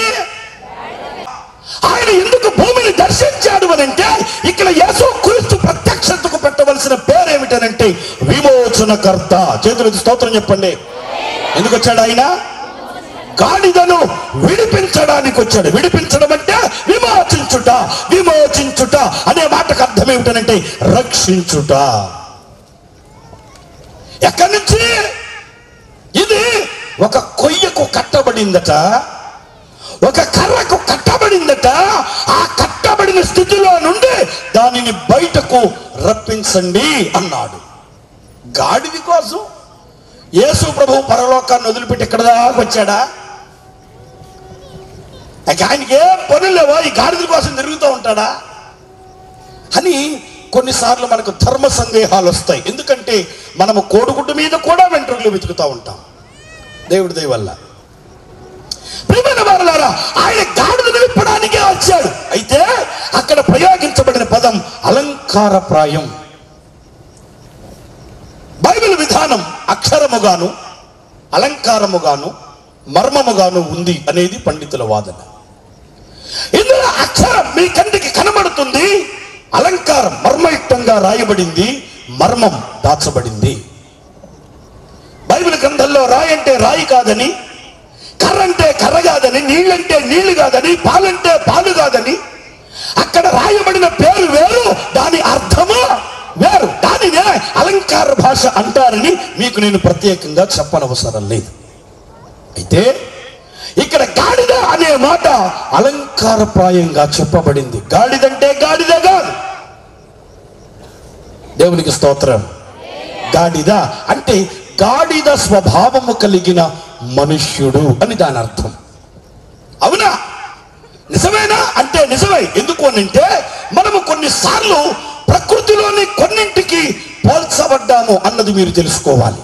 S2: ఆయన ఎందుకు భూమిని దర్శించాడు అని అంటే ఇక్కడ యేసు క్రీస్తు ప్రత్యక్షతకు పెట్టవలసిన పేరేమిటనంటే విమోచనకర్త చేతులకి స్తోత్రం చెప్పండి ఎందుకు వచ్చాడు ఆయన గాడిదను విడిపించడానికి వచ్చాడు విడిపించడం అంటే విమోచించుట విమోచించుట అనే మాటకు అర్థం ఏమిటనంటే రక్షించుట ఎక్కడి నుంచి ఇది ఒక కొయ్యకు కట్టబడిందట ఒక కర్రకు కట్టబడిందట ఆ కట్టబడిన స్థితిలో నుండి దానిని బయటకు రప్పించండి అన్నాడు గాడిది కోసం యేసు ప్రభు పరలోకాన్ని వదిలిపెట్టి ఇక్కడ దాకా వచ్చాడా ఇక ఆయనకి ఏం పనులు లేవా ఈ గాడిద కోసం తిరుగుతూ ఉంటాడా అని కొన్నిసార్లు మనకు ధర్మ సందేహాలు వస్తాయి ఎందుకంటే మనము కోడిగుడ్డు మీద కూడా వెంట్రుకలు వెతుకుతూ ఉంటాం దేవుడి దయ వల్ల ప్రియమైన వారులారా ఆయన గాడిదను విప్పడానికే వచ్చాడు అయితే అక్కడ ప్రయోగించబడిన పదం అలంకారప్రాయం బైబిల్ విధానం అక్షరముగాను అలంకారముగాను మర్మముగాను ఉంది అనేది పండితుల వాదన ఇందులో అక్షరం మీ కంటికి కనబడుతుంది అలంకారం మర్మయుక్తంగా రాయబడింది మర్మం దాచబడింది బైబిల్ గ్రంథంలో రాయి అంటే రాయి కాదని కర్ర అంటే కర్ర కాదని నీళ్ళంటే నీళ్లు కాదని పాలంటే పాలు కాదని అక్కడ రాయబడిన పేరు వేరు దాని అర్థము వేరు దానినే అలంకార భాష అంటారని మీకు నేను ప్రత్యేకంగా చెప్పనవసరం లేదు అయితే ఇక్కడ గాడిద అనే మాట అలంకారప్రాయంగా చెప్పబడింది గాడిదంటే గాడిద కాదు దేవునికి స్తోత్రం గాడిద అంటే గాడిద స్వభావము కలిగిన మనుష్యుడు అని దాని అర్థం అవునా నిజమేనా అంటే నిజమే ఎందుకు అనంటే మనము కొన్నిసార్లు ప్రకృతిలోని కొన్నింటికి పోల్చబడ్డాము అన్నది మీరు తెలుసుకోవాలి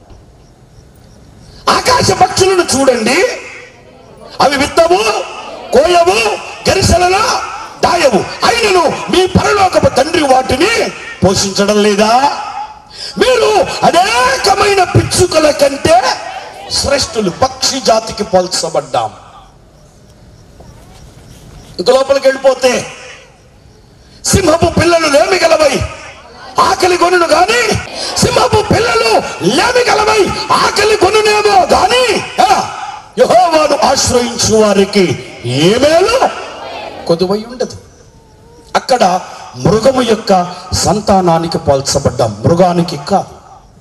S2: ఆకాశ పక్షులను చూడండి అవి విత్తవు కోయవు గరిసెలలో దాయవు అయినను మీ పరలోకపు తండ్రి వాటిని పోషించడం లేదా మీరు అనేకమైన పిచ్చుకల కంటే శ్రేష్ఠులు పక్షి జాతికి పోల్చబడ్డాం ఇంక లోపలికి వెళ్ళిపోతే సింహపు పిల్లలు లేమి గలవై ఆకలి కొనును గాని సింహపు పిల్లలు లేమి గలవై ఆకలి కొనునేమో గాని ఆ, యెహోవాను ఆశ్రయించు వారికి ఏమేలు కొదువై ఉండదు అక్కడ మృగము యొక్క సంతానానికి పోల్చబడ్డాం మృగానికి కాదు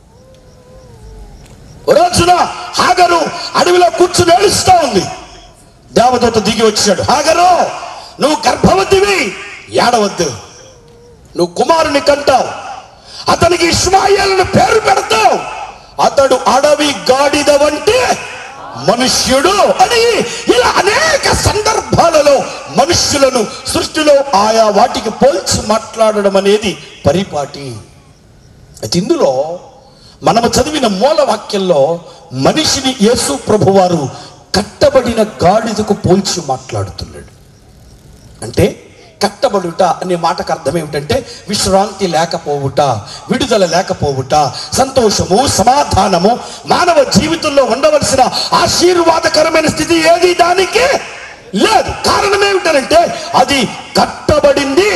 S2: ఓ రోజున హాగరు అడవిలో కూర్చుని ఏడుస్తా ఉంది దేవదూత దిగి వచ్చాడు హాగరు నువ్వు గర్భవతివి ఏడవద్దు నువ్వు కుమారుని కంటావు అతనికి ఇస్మాయిల్ని పేరు పెడతావు అతడు అడవి గాడిద వంటి మనుష్యుడు అని ఇలా అనేక సందర్భాలలో మనుష్యులను సృష్టిలో ఆయా వాటికి పోల్చి మాట్లాడడం అనేది పరిపాటి అయితే ఇందులో మనము చదివిన మూల వాక్యంలో మనిషిని యేసు ప్రభువారు కట్టబడిన గాడిదకు పోల్చి మాట్లాడుతున్నాడు అంటే కట్టబడుట అనే మాటకు అర్థం ఏమిటంటే విశ్రాంతి లేకపోవుట విడుదల లేకపోవుట సంతోషము సమాధానము మానవ జీవితంలో ఉండవలసిన ఆశీర్వాదకరమైన స్థితి ఏది దానికి లేదు కారణం ఏమిటంటే అది కట్టబడింది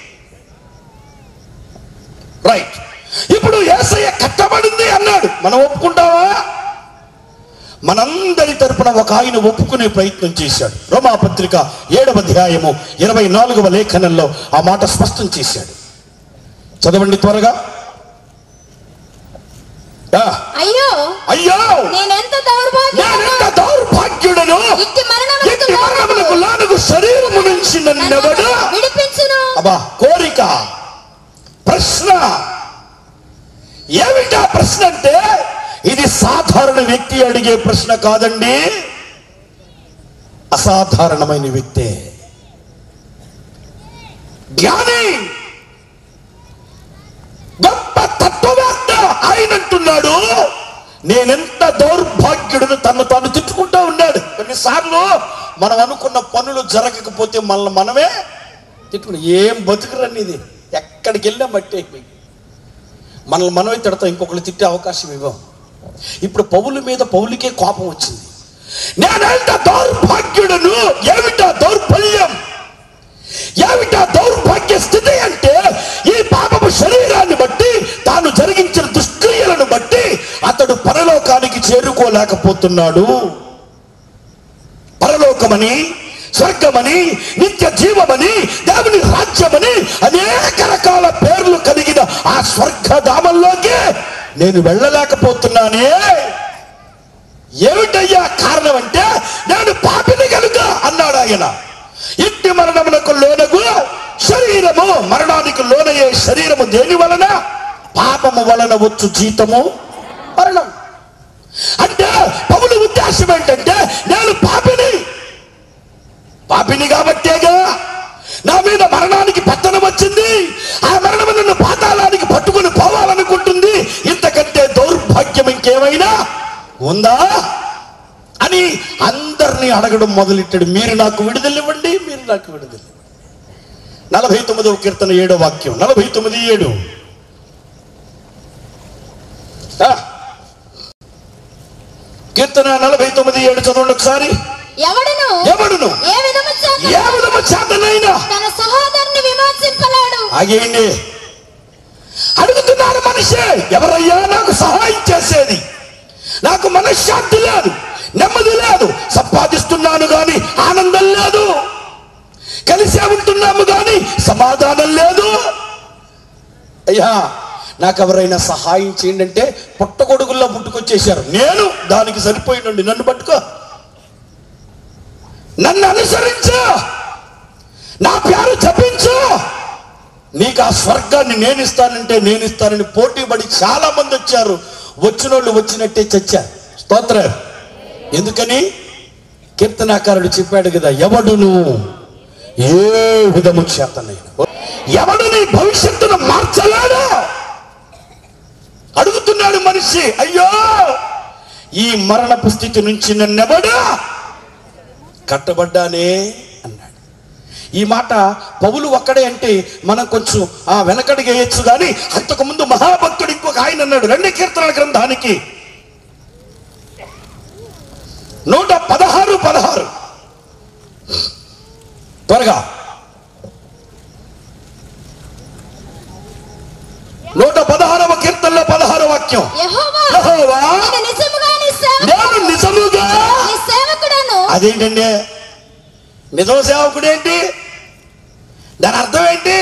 S2: రైట్ ఇప్పుడు ఏసయ్య కట్టబడింది అన్నాడు మనం ఒప్పుకుంటావా మనందరి తరపున ఒక ఆయన ఒప్పుకునే ప్రయత్నం చేశాడు రోమాపత్రిక ఏడవ అధ్యాయము ఇరవై నాలుగవ లేఖనంలో ఆ మాట స్పష్టం చేశాడు చదవండి త్వరగా ఆ,
S3: అయ్యో
S2: అయ్యో
S3: నేనెంత దౌర్భాగ్యుడను
S2: నేనెంత దౌర్భాగ్యుడను
S3: ఇట్టి మరణమునకు
S2: ఎట్టి మరణమునకు లానుగు శరీరము నుంచి నన్నెవడు
S3: నన్ను విడిపించును
S2: అబ్బా కోరిక ప్రశ్న ఏమిటా ప్రశ్న అంటే ఇది సాధారణ వ్యక్తి అడిగే ప్రశ్న కాదండి అసాధారణమైన వ్యక్తే జ్ఞాని గొప్ప తత్వవేత్త ఆయన అంటున్నాడు నేనెంత దౌర్భాగ్యుడును తను తాను తిట్టుకుంటూ ఉన్నాడు కొన్నిసార్లు మనం అనుకున్న పనులు జరగకపోతే మనల్ని మనమే తిట్టుకుని ఏం బతుకురని ఇది ఎక్కడ ఎక్కడికి వెళ్ళినా మట్టి అయిపోయింది మనల్ని మనమే తిడతాం ఇంకొకరు తిట్టే అవకాశం ఇవ్వం ఇప్పుడు పౌలు మీద పౌలుకే కోపం వచ్చింది నేనెంత దౌర్భాగ్యుడను ఏమిటా దౌర్బల్యం ఏమిటా దౌర్భాగ్య స్థితి అంటే ఈ పాపపు శరీరాన్ని బట్టి తాను జరిగించిన దుష్క్రియలను బట్టి అతడు పరలోకానికి చేరుకోలేకపోతున్నాడు పరలోకమని స్వర్గమని నిత్య జీవమని దేవుని రాజ్యమని అనేక రకాల పేర్లు కలిగిన ఆ స్వర్గధామంలోకి నేను వెళ్ళలేకపోతున్నానే ఏమిటయ్యా కారణం అంటే నేను పాపిని కనుక అన్నాడు ఆయన ఇంటి మరణమునకు లోనగు శరీరము మరణానికి లోనయ్యే శరీరము దేని వలన పాపము వలన వచ్చు జీతము మరణం అంటే పౌలు ఉద్దేశం ఏంటంటే నేను పాపిని పాపిని కాబట్టేగా నా మీద మరణానికి పెత్తనం వచ్చింది ఆ మరణం నన్ను పాతాళానికి పట్టుకుని పోవాలనుకుంటుంది ఇంతకంటే దౌర్భాగ్యం ఇంకేమైనా ఉందా అని అందరినీ అడగడం మొదలెట్టాడు మీరు నాకు విడుదల ఇవ్వండి మీరు నాకు విడుదల ఇవ్వండి. నలభై తొమ్మిదవ కీర్తన ఏడో వాక్యం నలభై తొమ్మిది ఏడు ఆ. కీర్తన నలభై తొమ్మిది ఏడు చదవండి ఒకసారి
S3: ఎవడును
S2: ఎవడును
S3: ఏ విధము చేత
S2: ఏ విధము చేతనైనా
S3: తన సహోదరుని విమర్శింపలేడు
S2: ఆగేయండి అడుగుతున్నారు మనిషి ఎవరయ్యా నాకు సహాయం చేసేది నాకు మనశ్శాంతి లేదు నెమ్మది లేదు సంపాదిస్తున్నాను గాని ఆనందం లేదు కలిసే ఉంటున్నాము గాని సమాధానం లేదు అయ్యా నాకు ఎవరైనా సహాయం చేయండి అంటే పుట్టగొడుగుల్లో పుట్టుకొచ్చేశారు నేను దానికి సరిపోయినండి నన్ను పట్టుకో నన్ను అనుసరించు నా పేరు జపించు నీకు ఆ స్వర్గాన్ని నేను ఇస్తానంటే నేను ఇస్తానని పోటీ పడి చాలా మంది వచ్చారు వచ్చిన వాళ్ళు వచ్చినట్టే చచ్చారు స్తోత్ర ఎందుకని కీర్తనాకారుడు చెప్పాడు కదా ఎవడును ఏ విధము చేతనైనా ఎవడు నీ భవిష్యత్తును మార్చలేడు అడుగుతున్నాడు మనిషి అయ్యో ఈ మరణపు స్థితి నుంచి నన్నెవడు కట్టబడ్డానే అన్నాడు ఈ మాట పౌలు ఒక్కడే అంటే మనం కొంచెం ఆ వెనకడికి వేయచ్చు కానీ అంతకు ముందు మహాభక్తుడు ఇంకొక ఆయన అన్నాడు రెండు కీర్తనల గ్రంథానికి నూట పదహారు పదహారు త్వరగా నూట పదహారవ కీర్తనలో పదహారు వాక్యం
S3: యెహోవా
S2: యెహోవా,
S3: నేను నిజముగా నీ సేవ
S2: నేను నిజముగా
S3: నీ సేవకుడను
S2: అదేంటండి నిజం సేవకుడు ఏంటి దాని అర్థం ఏంటి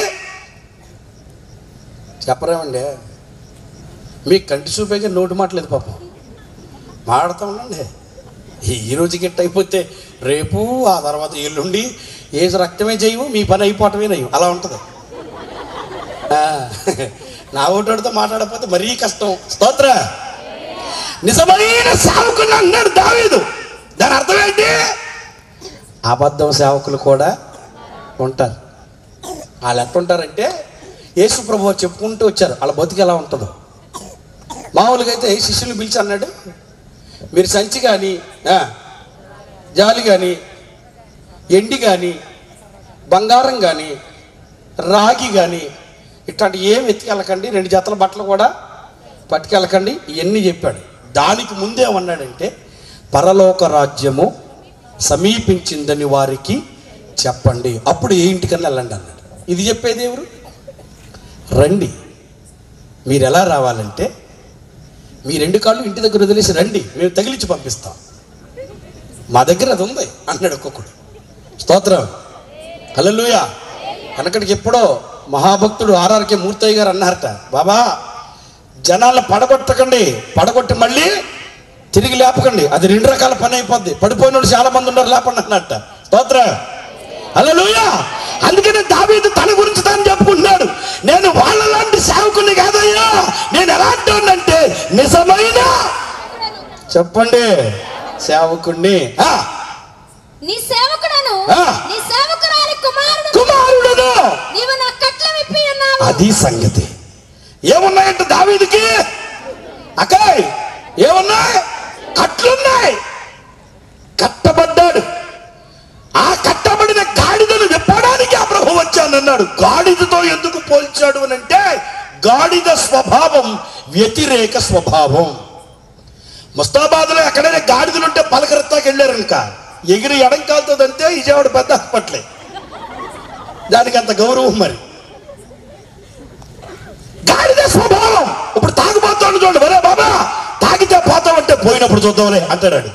S2: చెప్పరేమండి మీ కంటి చూపేగా నోటి మాటలేదు పాపం మాట్లాడుతూ ఉండండి ఈ- ఈ రోజు గిట్ట అయిపోతే రేపు ఆ తర్వాత ఎల్లుండి ఏసు రక్తమే చేయము మీ పని అయిపోవటమే నయం అలా ఉంటుంది ఆ, నా ఓటోడితో మాట్లాడకపోతే మరీ కష్టం స్తోత్ర నిజమైన సేవకుని అన్నాడు దావీదు దాని అర్థం ఏంటి అబద్ధం సేవకులు కూడా ఉంటారు వాళ్ళు ఎట్టుంటారంటే యేసు ప్రభు చెప్పుకుంటూ వచ్చారు వాళ్ళ బతుకు ఎలా ఉంటుందో మామూలుగా అయితే శిష్యులు పిలిచి అన్నాడు మీరు సంచి కానీ జాలి కానీ ఎండి కానీ బంగారం కానీ రాగి కానీ ఇట్లాంటి ఏం ఎత్తుకెళ్ళకండి రెండు జతల బట్టలు కూడా పట్టుకెళ్ళకండి ఇవన్నీ చెప్పాడు దానికి ముందేమన్నాడంటే పరలోక రాజ్యము సమీపించిందని వారికి చెప్పండి అప్పుడు ఏ ఇంటికన్నా వెళ్ళండి అన్నాడు ఇది చెప్పేది ఎవరు రండి మీరు ఎలా రావాలంటే మీ రెండు కాళ్ళు ఇంటి దగ్గర వదిలేసి రండి మేము తగిలించి పంపిస్తాం మా దగ్గర అది ఉంది అన్నాడు ఒక్కొక్కడు స్తోత్రం హల్లెలూయ వెనకడికి ఎప్పుడో మహాభక్తుడు ఆర్ఆర్కే మూర్తయ్య గారు అన్నారట బాబా జనాలను పడగొట్టకండి పడగొట్టి మళ్ళీ తిరిగి లేపకండి అది రెండు రకాల పని అయిపోద్ది పడిపోయిన వాళ్ళు చాలా మంది ఉన్నారు లేపండి అన్నట్ట స్తోత్ర హల్లెలూయ అందుకనే దావీదు తన గురించి తాను చెప్పుకుంటున్నాడు నేను వాళ్ళలాంటి సేవకుని కాదయ్యా నేను ఎలాంటి అంటే నిజమైన చెప్పండి సేవకుణ్ణి ఆ,
S3: నీ సేవకుడను
S2: ఆ.
S3: నీ సేవకురాలి కుమారుడు
S2: కుమారుడును
S3: నీవు నా కట్ల విప్పి ఉన్నావు
S2: అది సంగతి ఏమున్నాయంట దావీదికి అకాయ్ ఏమున్నాయి కట్లున్నాయి కట్టబడ్డాడు ఆ కట్టబడిన గాడిదను విప్పడానికి ఆ ప్రభు వచ్చాను అన్నాడు గాడిదతో ఎందుకు పోల్చాడు అని అంటే గాడిద స్వభావం వ్యతిరేక స్వభావం ముస్తాబాద్లో ఎక్కడైనా గాడిదలు ఉంటే పలకరత్తాకి వెళ్ళారు ఇంకా ఎగిరి ఎడం కాలుతుందంటే విజయవాడ పెద్ద హాస్పిటలే దానికి అంత గౌరవం మరి గాడిద స్వభావం ఇప్పుడు తాగుబోతాడు చూడండి వరే బాబా తాగితే పోతామంటే పోయినప్పుడు చూద్దాంలే అంటాడు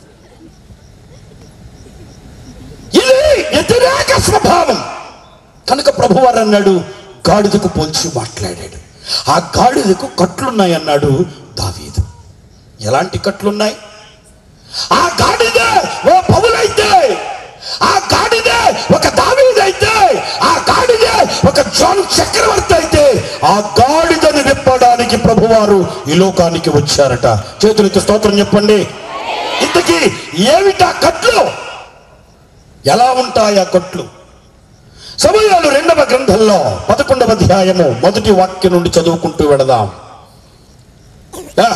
S2: ఇది వ్యతిరేక స్వభావం కనుక ప్రభువారు అన్నాడు గాడిదకు పోల్చి మాట్లాడాడు ఆ గాడిదకు కట్లున్నాయి అన్నాడు దావీదు ఎలాంటి కట్లున్నాయి ఆ గాడిదే ఓ పౌలైతే ఆ గాడిదే ఒక దావీదైతే ఆ గాడిదే ఒక జాన్ చక్రవర్తి అయితే ఆ గాడిదను విప్పడానికి ప్రభువారు ఈ లోకానికి వచ్చారట చేతులకి స్తోత్రం చెప్పండి ఇంతకీ ఏమిటా కట్లు ఎలా ఉంటాయి ఆ కట్లు సమయాలు రెండవ గ్రంథంలో పదకొండవ అధ్యాయము మొదటి వాక్యం నుండి చదువుకుంటూ వెడదాం ఆ,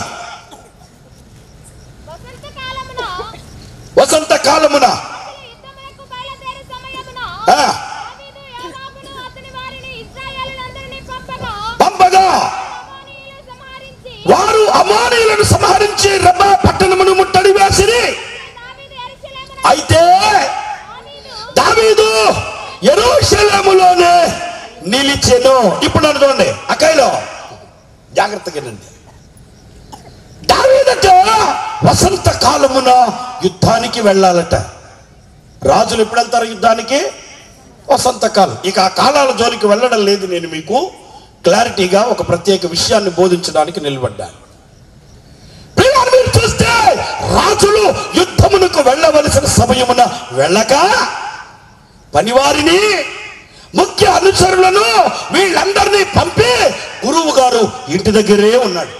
S3: వసంత కాలమున
S2: వసంత కాలమున
S3: యుద్ధమునకు బయలుదేరు సమయమున
S2: ఆ,
S3: దావీదు యోవాబును అతని వారిని ఇశ్రాయేలునందరినీ పంపగా
S2: పంపగా
S3: అమోనీయులు సంహరించి
S2: వారు అమానీయులను సంహరించి రబ్బ పట్టణమును ముట్టడి వేసిరి
S3: దావీదు యెరూషలేమున
S2: అయితే
S3: అమోనీయులు
S2: దావీదు ఎరుషలేములోనే నిలిచెను ఇప్పుడు నన్ను చూడండి అకాయలో జాగ్రత్తగా నండి దావీదట వసంత కాలమున యుద్ధానికి వెళ్ళాలట రాజులు ఎప్పుడు వెళ్తారు యుద్ధానికి వసంతకాలం ఇక ఆ కాలాల జోలికి వెళ్ళడం లేదు నేను మీకు క్లారిటీగా ఒక ప్రత్యేక విషయాన్ని బోధించడానికి నిలబడ్డాను ప్రియులారా, మీరు చూస్తే రాజులు యుద్ధమునకు వెళ్ళవలసిన సమయమున వెళ్ళక పనివారిని ముఖ్య అనుచరులను వీళ్ళందరినీ పంపి గురువు గారు ఇంటి దగ్గరే ఉన్నాడు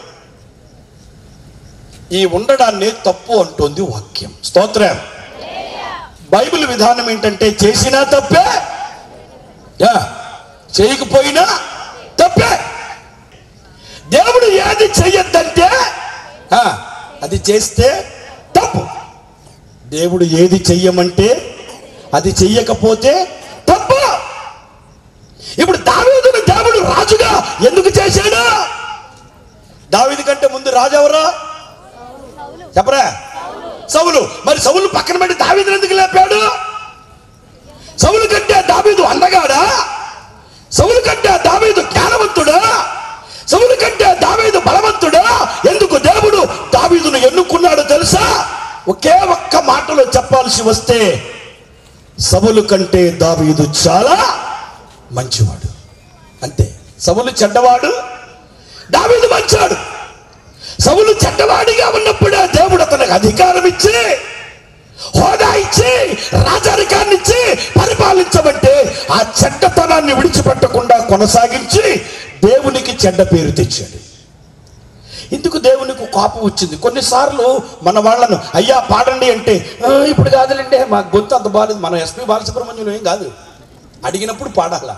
S2: ఈ ఉండడాన్ని తప్పు అంటోంది వాక్యం స్తోత్రం బైబిల్ విధానం ఏంటంటే చేసినా తప్పే యా, చేయకపోయినా తప్పే దేవుడు ఏది చెయ్యొద్దంటే ఆ, అది చేస్తే తప్పు దేవుడు ఏది చెయ్యమంటే అది చెయ్యకపోతే తప్పు ఇప్పుడు దావీదును దేవుడు రాజుగా ఎందుకు చేశాడు దావీదు కంటే ముందు రాజు ఎవరు చెప్పరా సౌలు మరి సౌలు పక్కన పెట్టి దావీదును ఎందుకు లేపాడు సౌలు కంటే దావీదు అందగాడా సౌలు కంటే దావీదు జ్ఞానవంతుడా సౌలు కంటే దావీదు బలవంతుడా ఎందుకు దేవుడు దావీదును ఎన్నుకున్నాడు తెలుసా ఒకే ఒక్క మాటలో చెప్పాల్సి వస్తే సవులు కంటే దావీదు చాలా మంచివాడు అంతే సవులు చెడ్డవాడు దావీదు మంచివాడు సవులు చెడ్డవాడిగా ఉన్నప్పుడే దేవుడు అతనికి అధికారం ఇచ్చి హోదా ఇచ్చి రాజరికాన్ని ఇచ్చి పరిపాలించబట్టే ఆ చెడ్డతనాన్ని విడిచిపెట్టకుండా కొనసాగించి దేవునికి చెడ్డ పేరు తెచ్చాడు ఇందుకు దేవునికి కోపం వచ్చింది కొన్నిసార్లు మన వాళ్ళను అయ్యా పాడండి అంటే "ఆ, ఇప్పుడు కాదులేండి మా గొంతు అంత బాగాలేదు మన ఎస్పి బాలసుబ్రహ్మణ్యం ఏం కాదు అడిగినప్పుడు పాడాల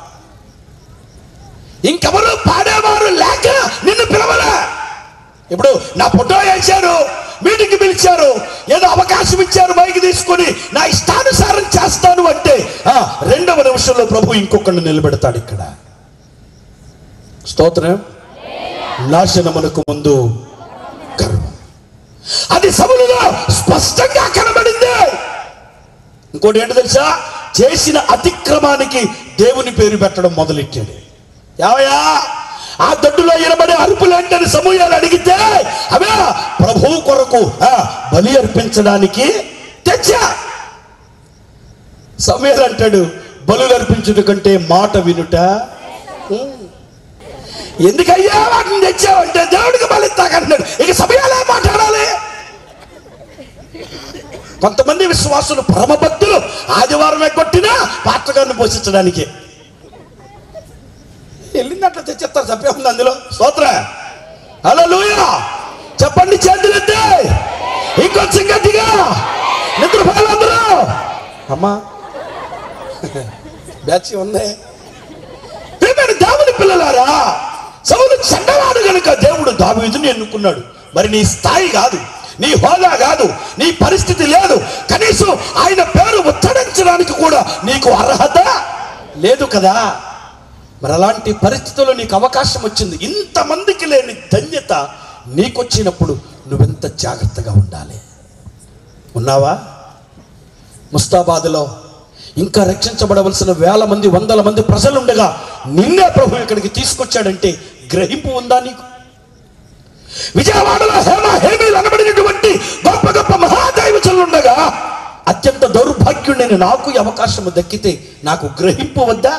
S2: ఇంకెవరు పాడేవారు లేక నిన్ను పిలవలే ఇప్పుడు నా ఫోటో వేశారు మీటింగ్ పిలిచారు ఏదో అవకాశం ఇచ్చారు మైకి తీసుకొని నా ఇష్టానుసారం చేస్తాను అంటే ఆ, రెండవ నిమిషంలో ప్రభు ఇంకొకరిని నిలబెడతాడు ఇక్కడ స్తోత్రం నాశనమునకు ముందు గర్వం అది సభలుగా స్పష్టంగా కనబడింది ఇంకోటి ఏంటో తెలుసా చేసిన అతిక్రమానికి దేవుని పేరు పెట్టడం మొదలెట్టాడు యావయ్యా ఆ దొడ్డులో ఎనబడే అరుపులేంటని సమూహాలు అడిగితే అవే ప్రభువు కొరకు ఆ, బలి అర్పించడానికి తెచ్చా సమయాలు అంటాడు బలులు అర్పించుట కంటే మాట వినుట ఉమ్. ఎందుకయ్యా వాటిని తెచ్చావంటే దేవుడికి బలిస్తాకన్నాడు ఇక సమయాలే మాట్లాడాలి కొంతమంది విశ్వాసులు పరమభక్తులు ఆదివారమే కొట్టినా పాత్రగారిని పోషించడానికి వెళ్ళినట్లు తెచ్చేస్తారు తప్పే ఉంది అందులో స్తోత్ర హలో చెప్పండి చేతులెత్తే ఇంకొంచెం గట్టిగా నిద్రపోయాలందరూ అమ్మా బ్యాచ్ ఉంది ప్రియమైన దేవుని పిల్లలారా సౌలు చెడ్డవాడు గనుక దేవుడు దావీదుని ఎన్నుకున్నాడు మరి నీ స్థాయి కాదు నీ హోదా కాదు నీ పరిస్థితి లేదు కనీసం ఆయన పేరు ఉచ్చరించడానికి కూడా నీకు అర్హత లేదు కదా మరి అలాంటి పరిస్థితుల్లో నీకు అవకాశం వచ్చింది ఇంతమందికి లేని ధన్యత నీకొచ్చినప్పుడు నువ్వెంత జాగ్రత్తగా ఉండాలి ఉన్నావా ముస్తాబాద్లో ఇంకా రక్షించబడవలసిన వేల మంది వందల మంది ప్రజలుండగా నిన్నే ప్రభు ఇక్కడికి తీసుకొచ్చాడంటే గ్రహింపు ఉందా నీకు విజయవాడలో హేమ హేమీలు అనబడినటువంటి గొప్ప గొప్ప మహాదైవచనులుండగా అత్యంత దౌర్భాగ్యుడైన నాకు ఈ అవకాశం దక్కితే నాకు గ్రహింపు వద్దా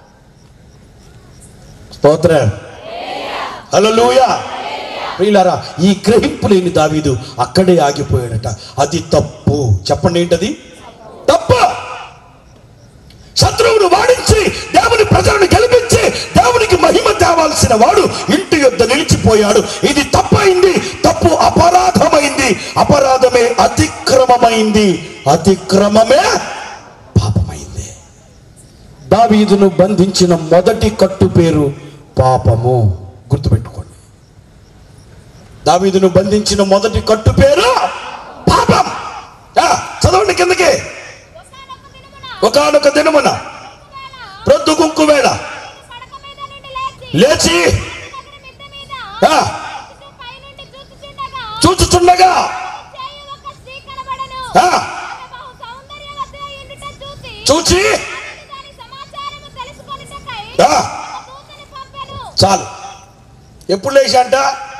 S2: స్తోత్రం హల్లెలూయా ప్రియులారా ఈ గ్రహింపు లేని దావీదు అక్కడే ఆగిపోయాడట అది తప్పు చెప్పండి ఏంటది తప్పు శత్రువును వాడించి దేవుని ప్రజలను గెలిపించి దేవునికి మహిమ తేవాల్సిన వాడు ఇంటి యొద్ద నిలిచిపోయాడు ఇది తప్పైంది తప్పు అపరాధమైంది అపరాధమే అతిక్రమమైంది అతిక్రమమే పాపమైంది దావీదును బంధించిన మొదటి కట్టు పేరు పాపము గుర్తుపెట్టుకోండి దావీదును బంధించిన మొదటి కట్టు పేరు పాపం ఆ, చదవండి కిందకి
S3: ఒకానొక దినమున
S2: ఒకనొక దినమున ప్రొద్దు గుంకు వేళ
S3: పడక మీద నుండి లేచి
S2: లేచి
S3: అతని మిద్దె మీద
S2: ఆ,
S3: చుట్టూ పైనుండి చూచుచుండగా
S2: చూచుచుండగా
S3: చేయు ఒక స్త్రీ కనబడెను.
S2: ఆ,
S3: ఆమె బహు సౌందర్యవతి అయ్యుండుట చూసి
S2: చూచి
S3: అతడు దాని సమాచారము తెలుసుకొనుటకై
S2: ఆ,
S3: ఒక దూతని పంపెను.
S2: చాలు ఎప్పుడు లేచాంట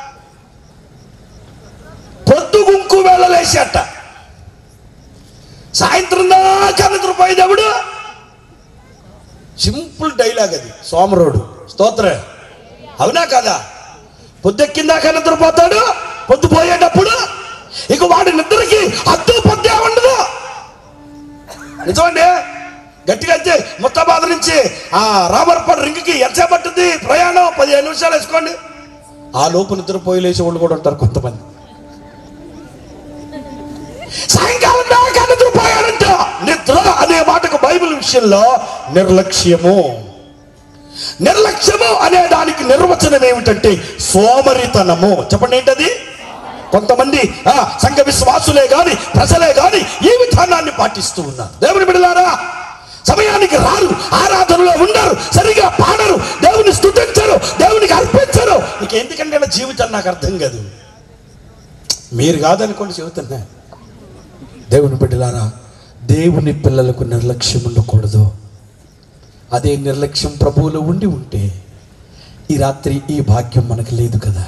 S2: పొద్దు గుంకు వేళ లేచాట సాయంత్రం దాకా నిద్రపోయే దేవుడు సింపుల్ డైలాగ్ అది సోమరోడు స్తోత్ర అవునా కదా పొద్దెక్కిందాక నిద్రపోతాడు పొద్దు పోయేటప్పుడు ఇక వాడి నిద్రకి అద్దు పొద్దే ఉండదు నిజమండి గట్టిగా అయితే ముత్తాబాద్ నుంచి ఆ రామర్పడ్ రింగ్కి ఎంత పట్టుద్ది ప్రయాణం పదిహేను నిమిషాలు వేసుకోండి ఆ లోపు నిద్రపోయి లేచే వాళ్ళు కూడా ఉంటారు కొంతమంది సాయంకాలం దాకా నిద్రపోయాడంట నిద్ర అనే మాటకు బైబిల్ విషయంలో నిర్లక్ష్యము నిర్లక్ష్యము అనే దానికి నిర్వచనం ఏమిటంటే సోమరితనము చెప్పండి ఏంటది కొంతమంది ఆ, సంఘ విశ్వాసులే గాని ప్రజలే గాని ఈ విధానాన్ని పాటిస్తూ ఉన్నారు దేవుని బిడలారా సమయానికి రారు ఆరాధనలో ఉండరు సరిగా పాడరు దేవుని స్తుతించరు దేవునికి అర్పించరు ఇక ఎందుకంటే ఇలా జీవితం నాకు అర్థం కాదు మీరు కాదనుకోండి చెబుతున్నా దేవుని బిడ్డలారా దేవుని పిల్లలకు నిర్లక్ష్యం ఉండకూడదు అదే నిర్లక్ష్యం ప్రభువులో ఉండి ఉంటే ఈ రాత్రి ఈ భాగ్యం మనకు లేదు కదా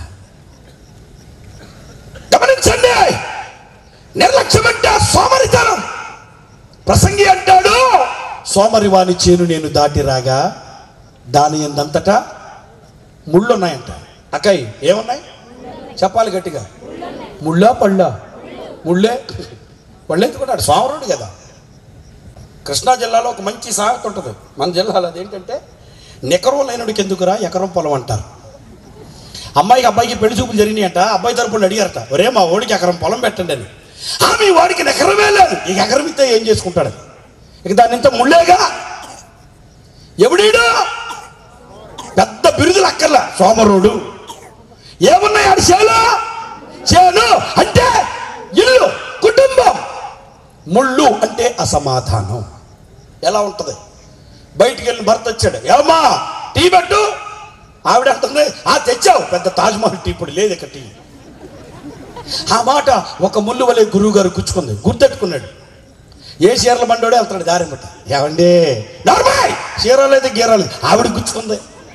S2: గమనించండి నిర్లక్ష్యం అంటే సోమరితనం ప్రసంగి అంటాడు సోమరివాని చేను నేను దాటి రాగా దాని ఎందంతటా ముళ్ళు ఉన్నాయంట అక్కయ్ ఏమున్నాయి చెప్పాలి గట్టిగా ముళ్ళా పళ్ళా ముళ్ళే పళ్ళెత్తుకున్నాడు సోమరుడు కదా కృష్ణా జిల్లాలో ఒక మంచి సామెత ఉంటుంది మన జిల్లాలో అదేంటంటే నికరం లేనుడికి ఎందుకురా ఎకరం పొలం అంటారు అమ్మాయికి అబ్బాయికి పెళ్లి చూపులు జరిగినాయంట అబ్బాయి తరపున అడిగారట ఒరే మా ఓడికి ఎకరం పొలం పెట్టండి అని ఆ మీ వాడికి ఎకరమే లేదు ఇక ఎకరం ఇస్తే ఏం చేసుకుంటాడు ఇక దాని ఇంత ముళ్ళేగా ఎవడీడు పెద్ద బిరుదులు అక్కర్లా సోమరుడు ఏమున్నాయి ఆడి చేలో చేను అంటే ఇల్లు కుటుంబం ముళ్ళు అంటే అసమాధానం ఎలా ఉంటుంది బయటికి వెళ్ళిన భర్త వచ్చాడు ఏమా టీ పెట్టు ఆవిడ అంటుంది ఆ తెచ్చావు పెద్ద తాజ్మహల్ టీ ఇప్పుడు లేదు ఇక్కడ టీ ఆ మాట ఒక ముళ్ళు వలె గురువు గారు గుచ్చుకుంది గుర్తెట్టుకున్నాడు ఏ చీరల బండోడే వెళ్తాడు దారిమట ఏమండి నార్మాయ్ చీర లేదు గీర లేదు ఆవిడ గుచ్చుకుంది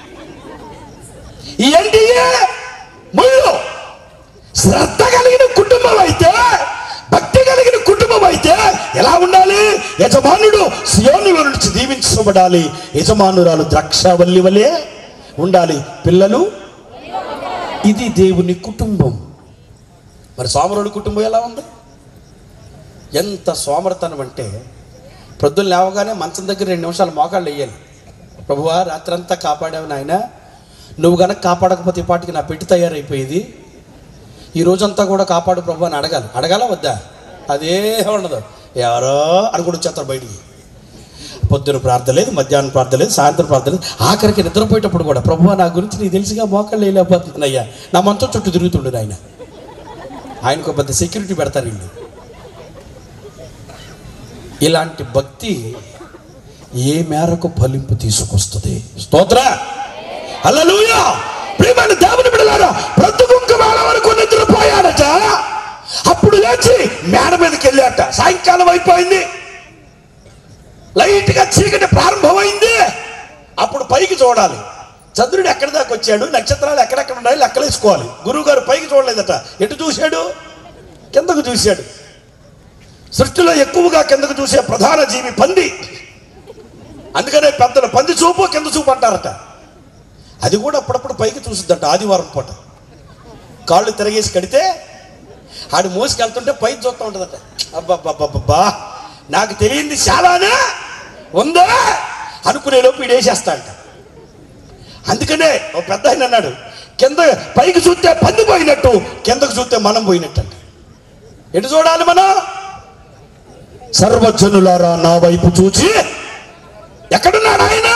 S2: ఏంటి ముళ్ళు శ్రద్ధ కలిగిన కుటుంబం అయితే భక్తి కలిగిన కుటుంబం అయితే ఎలా ఉండాలి యజమానుడు సియోని నుంచి దీవించబడాలి యజమానురాలు ద్రాక్షవల్లి వలె ఉండాలి పిల్లలు ఇది దేవుని కుటుంబం మరి సోమరుడి కుటుంబం ఎలా ఉంది ఎంత సోమరతనం అంటే ప్రొద్దున లేవగానే మంచం దగ్గర రెండు నిమిషాలు మోకాళ్ళు వేయాలి ప్రభువా రాత్రంతా కాపాడావు నాయన నువ్వు గనక కాపాడకపోతే ఈ పాటికి నా పెట్టి తయారైపోయేది ఈ రోజంతా కూడా కాపాడు ప్రభు అని అడగాలి అడగాల వద్దా అదే ఉండదు ఎవరో అనుకుంటూ వచ్చేస్తారు బయటికి పొద్దున ప్రార్థన లేదు మధ్యాహ్నం ప్రార్థన లేదు సాయంత్రం ప్రార్థన లేదు ఆఖరికి నిద్రపోయేటప్పుడు కూడా ప్రభు నా గురించి నీకు తెలిసిగా మోకాళ్ళు వేయలేకపోతున్నాను అయ్యా నా మంచం చుట్టూ తిరుగుతుండడు ఆయన ఆయనకు పెద్ద సెక్యూరిటీ పెడతారు వీళ్ళు ఇలాంటి భక్తి ఏ మేరకు ఫలింపు తీసుకొస్తుంది స్తోత్ర హల్లెలూయా ప్రియమైన దేవుని బిడ్డలారా బ్రతుకుంక వేళ వరకు నిద్రపోయాడట అప్పుడు లేచి మేడ మీదకి వెళ్ళాట సాయంకాలం అయిపోయింది లైట్ గా చీకటి ప్రారంభమైంది అప్పుడు పైకి చూడాలి చంద్రుడు ఎక్కడి దాకా వచ్చాడు నక్షత్రాలు ఎక్కడెక్కడ ఉన్నాయి లెక్కలేసుకోవాలి గురువు గారు పైకి చూడలేదట ఎటు చూశాడు కిందకు చూశాడు సృష్టిలో ఎక్కువగా కిందకు చూసే ప్రధాన జీవి పంది అందుకనే పెద్దలు పంది చూపు కింద చూపు అంటారట అది కూడా అప్పుడప్పుడు పైకి చూసిద్దంట ఆదివారం పూట కాళ్ళు తిరగేసి కడితే ఆడు మోసుకెళ్తుంటే పైకి చూస్తూ ఉంటుందట అబ్బబ్బబ్బబ్బా నాకు తెలియంది చాలానే ఉందా అనుకునే లోపు ఈడేసేస్తాంట అందుకనే ఓ పెద్ద ఆయన అన్నాడు కింద పైకి చూస్తే పంది పోయినట్టు కిందకు చూస్తే మనం పోయినట్టు అంట ఎటు చూడాలి మనం సర్వజనులారా నా వైపు చూచి ఎక్కడున్నాడు ఆయన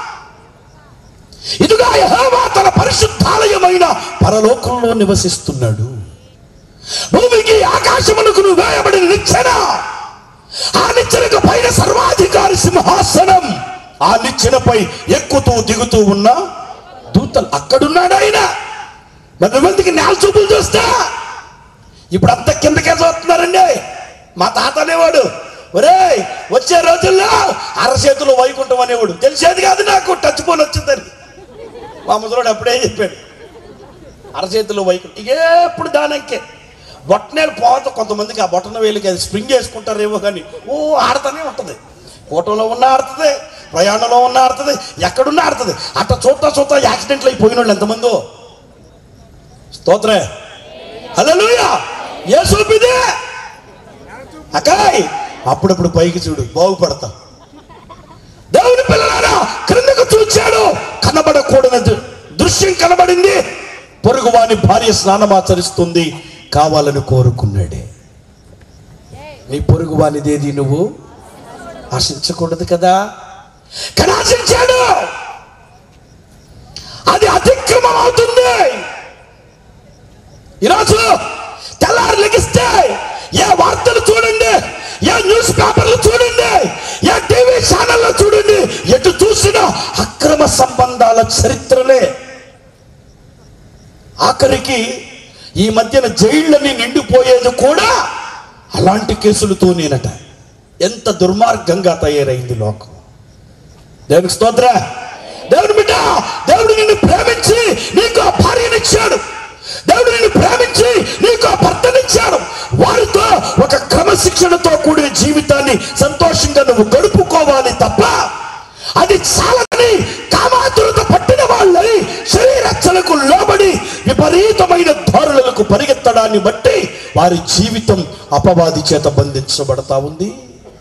S2: ఇదిగా యెహోవా తన పరిశుద్ధాలయమైన పరలోకంలో నివసిస్తున్నాడు భూమికి ఆకాశమునకు వేయబడిన నిచ్చెన ఆ నిచ్చెనకు పైన సర్వాధికారి సింహాసనం ఆ నిచ్చెనపై ఎక్కుతూ దిగుతూ ఉన్న దూతలు అక్కడున్నాడు ఆయన మరి మందికి నేల చూపులు చూస్తా ఇప్పుడు అంత కిందకే చూస్తున్నారండి మా తాత అనేవాడు ఒరే వచ్చే రోజుల్లో అరచేతులు వైకుంఠం అనేవాడు తెలిసేది కాదు నాకు టచ్ ఫోన్ వచ్చిందని మా ముసలోడు అప్పుడే చెప్పాడు అరచేతులు వైకుంఠం ఇక ఎప్పుడు దానంకే బొట్టనేలు పోత కొంతమందికి ఆ బొట్టన వేలికి అది స్ప్రింగ్ వేసుకుంటారేమో కానీ ఓ ఆడుతూనే ఉంటుంది ఫోటోలో ఉన్న ఆడుతుంది ప్రయాణంలో ఉన్న ఆడుతుంది ఎక్కడున్నా ఆడుతుంది అట్ట చూస్తా చూస్తా యాక్సిడెంట్లు అయిపోయిన వాళ్ళు ఎంతమందో స్తోత్రే హల్లెలూయా ఏ సూపిదే అకాయ్ అప్పుడప్పుడు పైకి చూడు బాగుపడతా దేవుని పిల్లలారా క్రిందకు చూచాడు కనబడకూడని దృ- దృశ్యం కనబడింది పొరుగువాని భార్య స్నానమాచరిస్తుంది కావాలని కోరుకున్నాడే నీ పొరుగు వానిదేది నువ్వు ఆశించకూడదు కదా కానీ ఆశించాడు అది అతిక్రమం అవుతుంది ఈరోజు తెల్లారి లెగిస్తే ఏ వార్తలు చూడండి ఏ న్యూస్ పేపర్లు చూడండి ఏ టీవీ ఛానల్లో చూడండి ఎటు చూసినా అక్రమ సంబంధాల చరిత్రలే ఆఖరికి ఈ మధ్యన జైళ్ళని నిండిపోయేది కూడా అలాంటి కేసులతోనేనట ఎంత దుర్మార్గంగా తయారైంది లోకం దేవునికి స్తోత్ర దేవుని బిడ్డ దేవుడు నిన్ను ప్రేమించి నీకు ఆ భార్యనిచ్చాడు దేవుడు నిన్ను ప్రేమించి నీకు ఆ భర్తనిచ్చాడు వారితో ఒక క్రమశిక్షణతో కూడిన జీవితాన్ని సంతోషంగా నువ్వు గడుపుకోవాలి తప్ప అది చాలని కామాతురత పట్టిన వాళ్ళని శరీరచ్చలకు లోబడి విపరీతమైన ధోరణులకు పరిగెత్తడాన్ని బట్టి వారి జీవితం అపవాది చేత బంధించబడతా ఉంది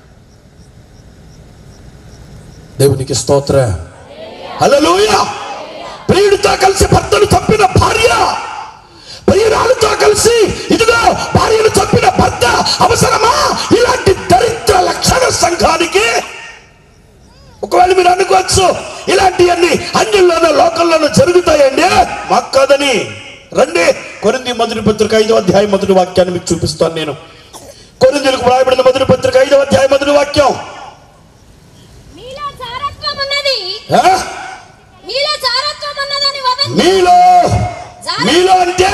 S2: దేవునికి స్తోత్ర హల్లెలూయా ప్రియుడితో కలిసి భర్తను తప్పిన భార్య ప్రియురాలతో కలిసి ఇదిగో భార్యను తప్పిన భర్త అవసరమా ఇలాంటి దరిద్ర లక్షణ సంఘానికి ఒకవేళ మీరు అనుకోవచ్చు ఇలాంటివన్నీ అన్యుల్లోనూ లోకల్లోనూ జరుగుతాయండి మాకు కాదని రండి కొరింది మొదటి పత్రిక ఐదో అధ్యాయం మొదటి వాక్యాన్ని మీకు చూపిస్తాను నేను కొరిందులకు రాయబడిన మొదటి పత్రిక ఐదో అధ్యాయం మొదటి వాక్యం
S3: మీలో చారత్వం ఉన్నది
S2: ఆ?
S3: మీలో చారత్వం ఉన్నదని వదంతి
S2: మీలో మీలో అంటే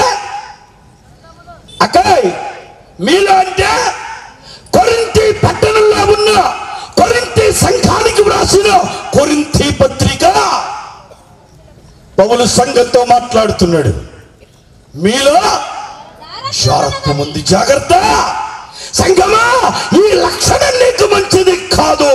S2: అకాయ్ మీలో అంటే కొరింతి పట్టణంలో ఉన్న కొరింతి సంఘానికి వ్రాసిన కొరింతి పత్రిక పౌలు సంఘంతో మాట్లాడుతున్నాడు మీలో శారత్వం ఉంది జాగ్రత్త సంఘమా ఈ లక్షణం నీకు మంచిది కాదు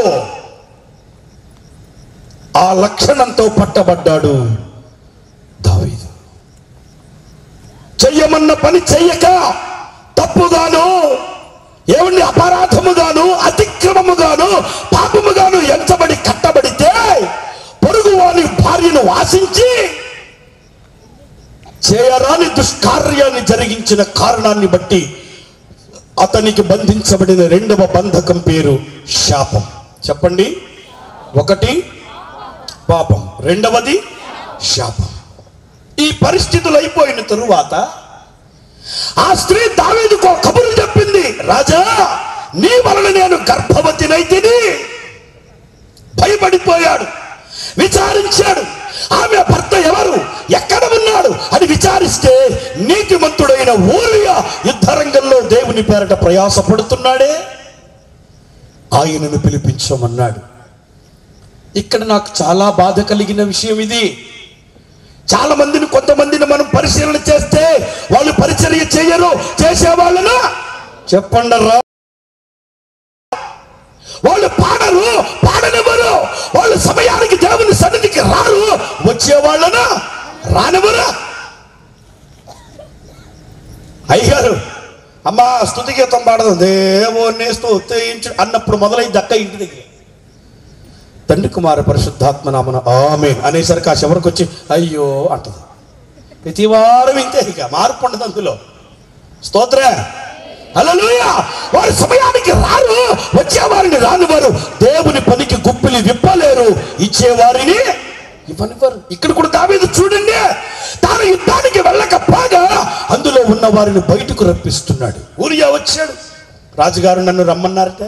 S2: ఆ లక్షణంతో పట్టబడ్డాడు దావీదు చెయ్యమన్న పని చెయ్యక తప్పుగాను ఏమండి అపరాధముగాను అతిక్రమముగాను పాపముగాను ఎంచబడి కట్టబడితే పొరుగు వాని భార్యను వాసించి చేయరాని దుష్కార్యాన్ని జరిగించిన కారణాన్ని బట్టి అతనికి బంధించబడిన రెండవ బంధకం పేరు శాపం చెప్పండి ఒకటి పాపం రెండవది శాపం ఈ పరిస్థితులు అయిపోయిన తరువాత ఆ స్త్రీ దావీదుకు కబురు చెప్పింది రాజా నీ వలన నేను గర్భవతినైతిని భయపడి కుమారుడైన ఊరియా యుద్ధరంగంలో దేవుని పేరట ప్రయాసపడుతున్నాడే ఆయనను పిలిపించమన్నాడు ఇక్కడ నాకు చాలా బాధ కలిగిన విషయం ఇది చాలా మందిని కొంతమందిని మనం పరిశీలన చేస్తే వాళ్ళు పరిచర్య చేయరు చేసే వాళ్ళను చెప్పండరా వాళ్ళు పాడరు పాడనివ్వరు వాళ్ళు సమయానికి దేవుని సన్నిధికి రారు వచ్చే వాళ్ళను రానివ్వరు అయ్యారు అమ్మా స్థుతి గీతం పాడదు దేవుని స్తుతించు అన్నప్పుడు మొదలైంది అక్క ఇంటి దగ్గర తండ్రి కుమార పరిశుద్ధాత్మ నామన ఆమె అనేసరికి ఆ చివరికి వచ్చి అయ్యో అంటది ప్రతి వారం ఇంతే ఇక మార్పు ఉండదు అందులో స్తోత్ర హల్లెలూయా వారి సమయానికి రారు వచ్చేవారిని రానివారు దేవుని పనికి గుప్పిలి విప్పలేరు ఇచ్చేవారిని ఇవ్వనివ్వరు ఇక్కడ కూడా దావీదు చూడండి తాను యుద్ధానికి వెళ్ళకపోగా అందులో ఉన్న వారిని బయటకు రప్పిస్తున్నాడు ఊరియా వచ్చాడు రాజుగారు నన్ను రమ్మన్నారట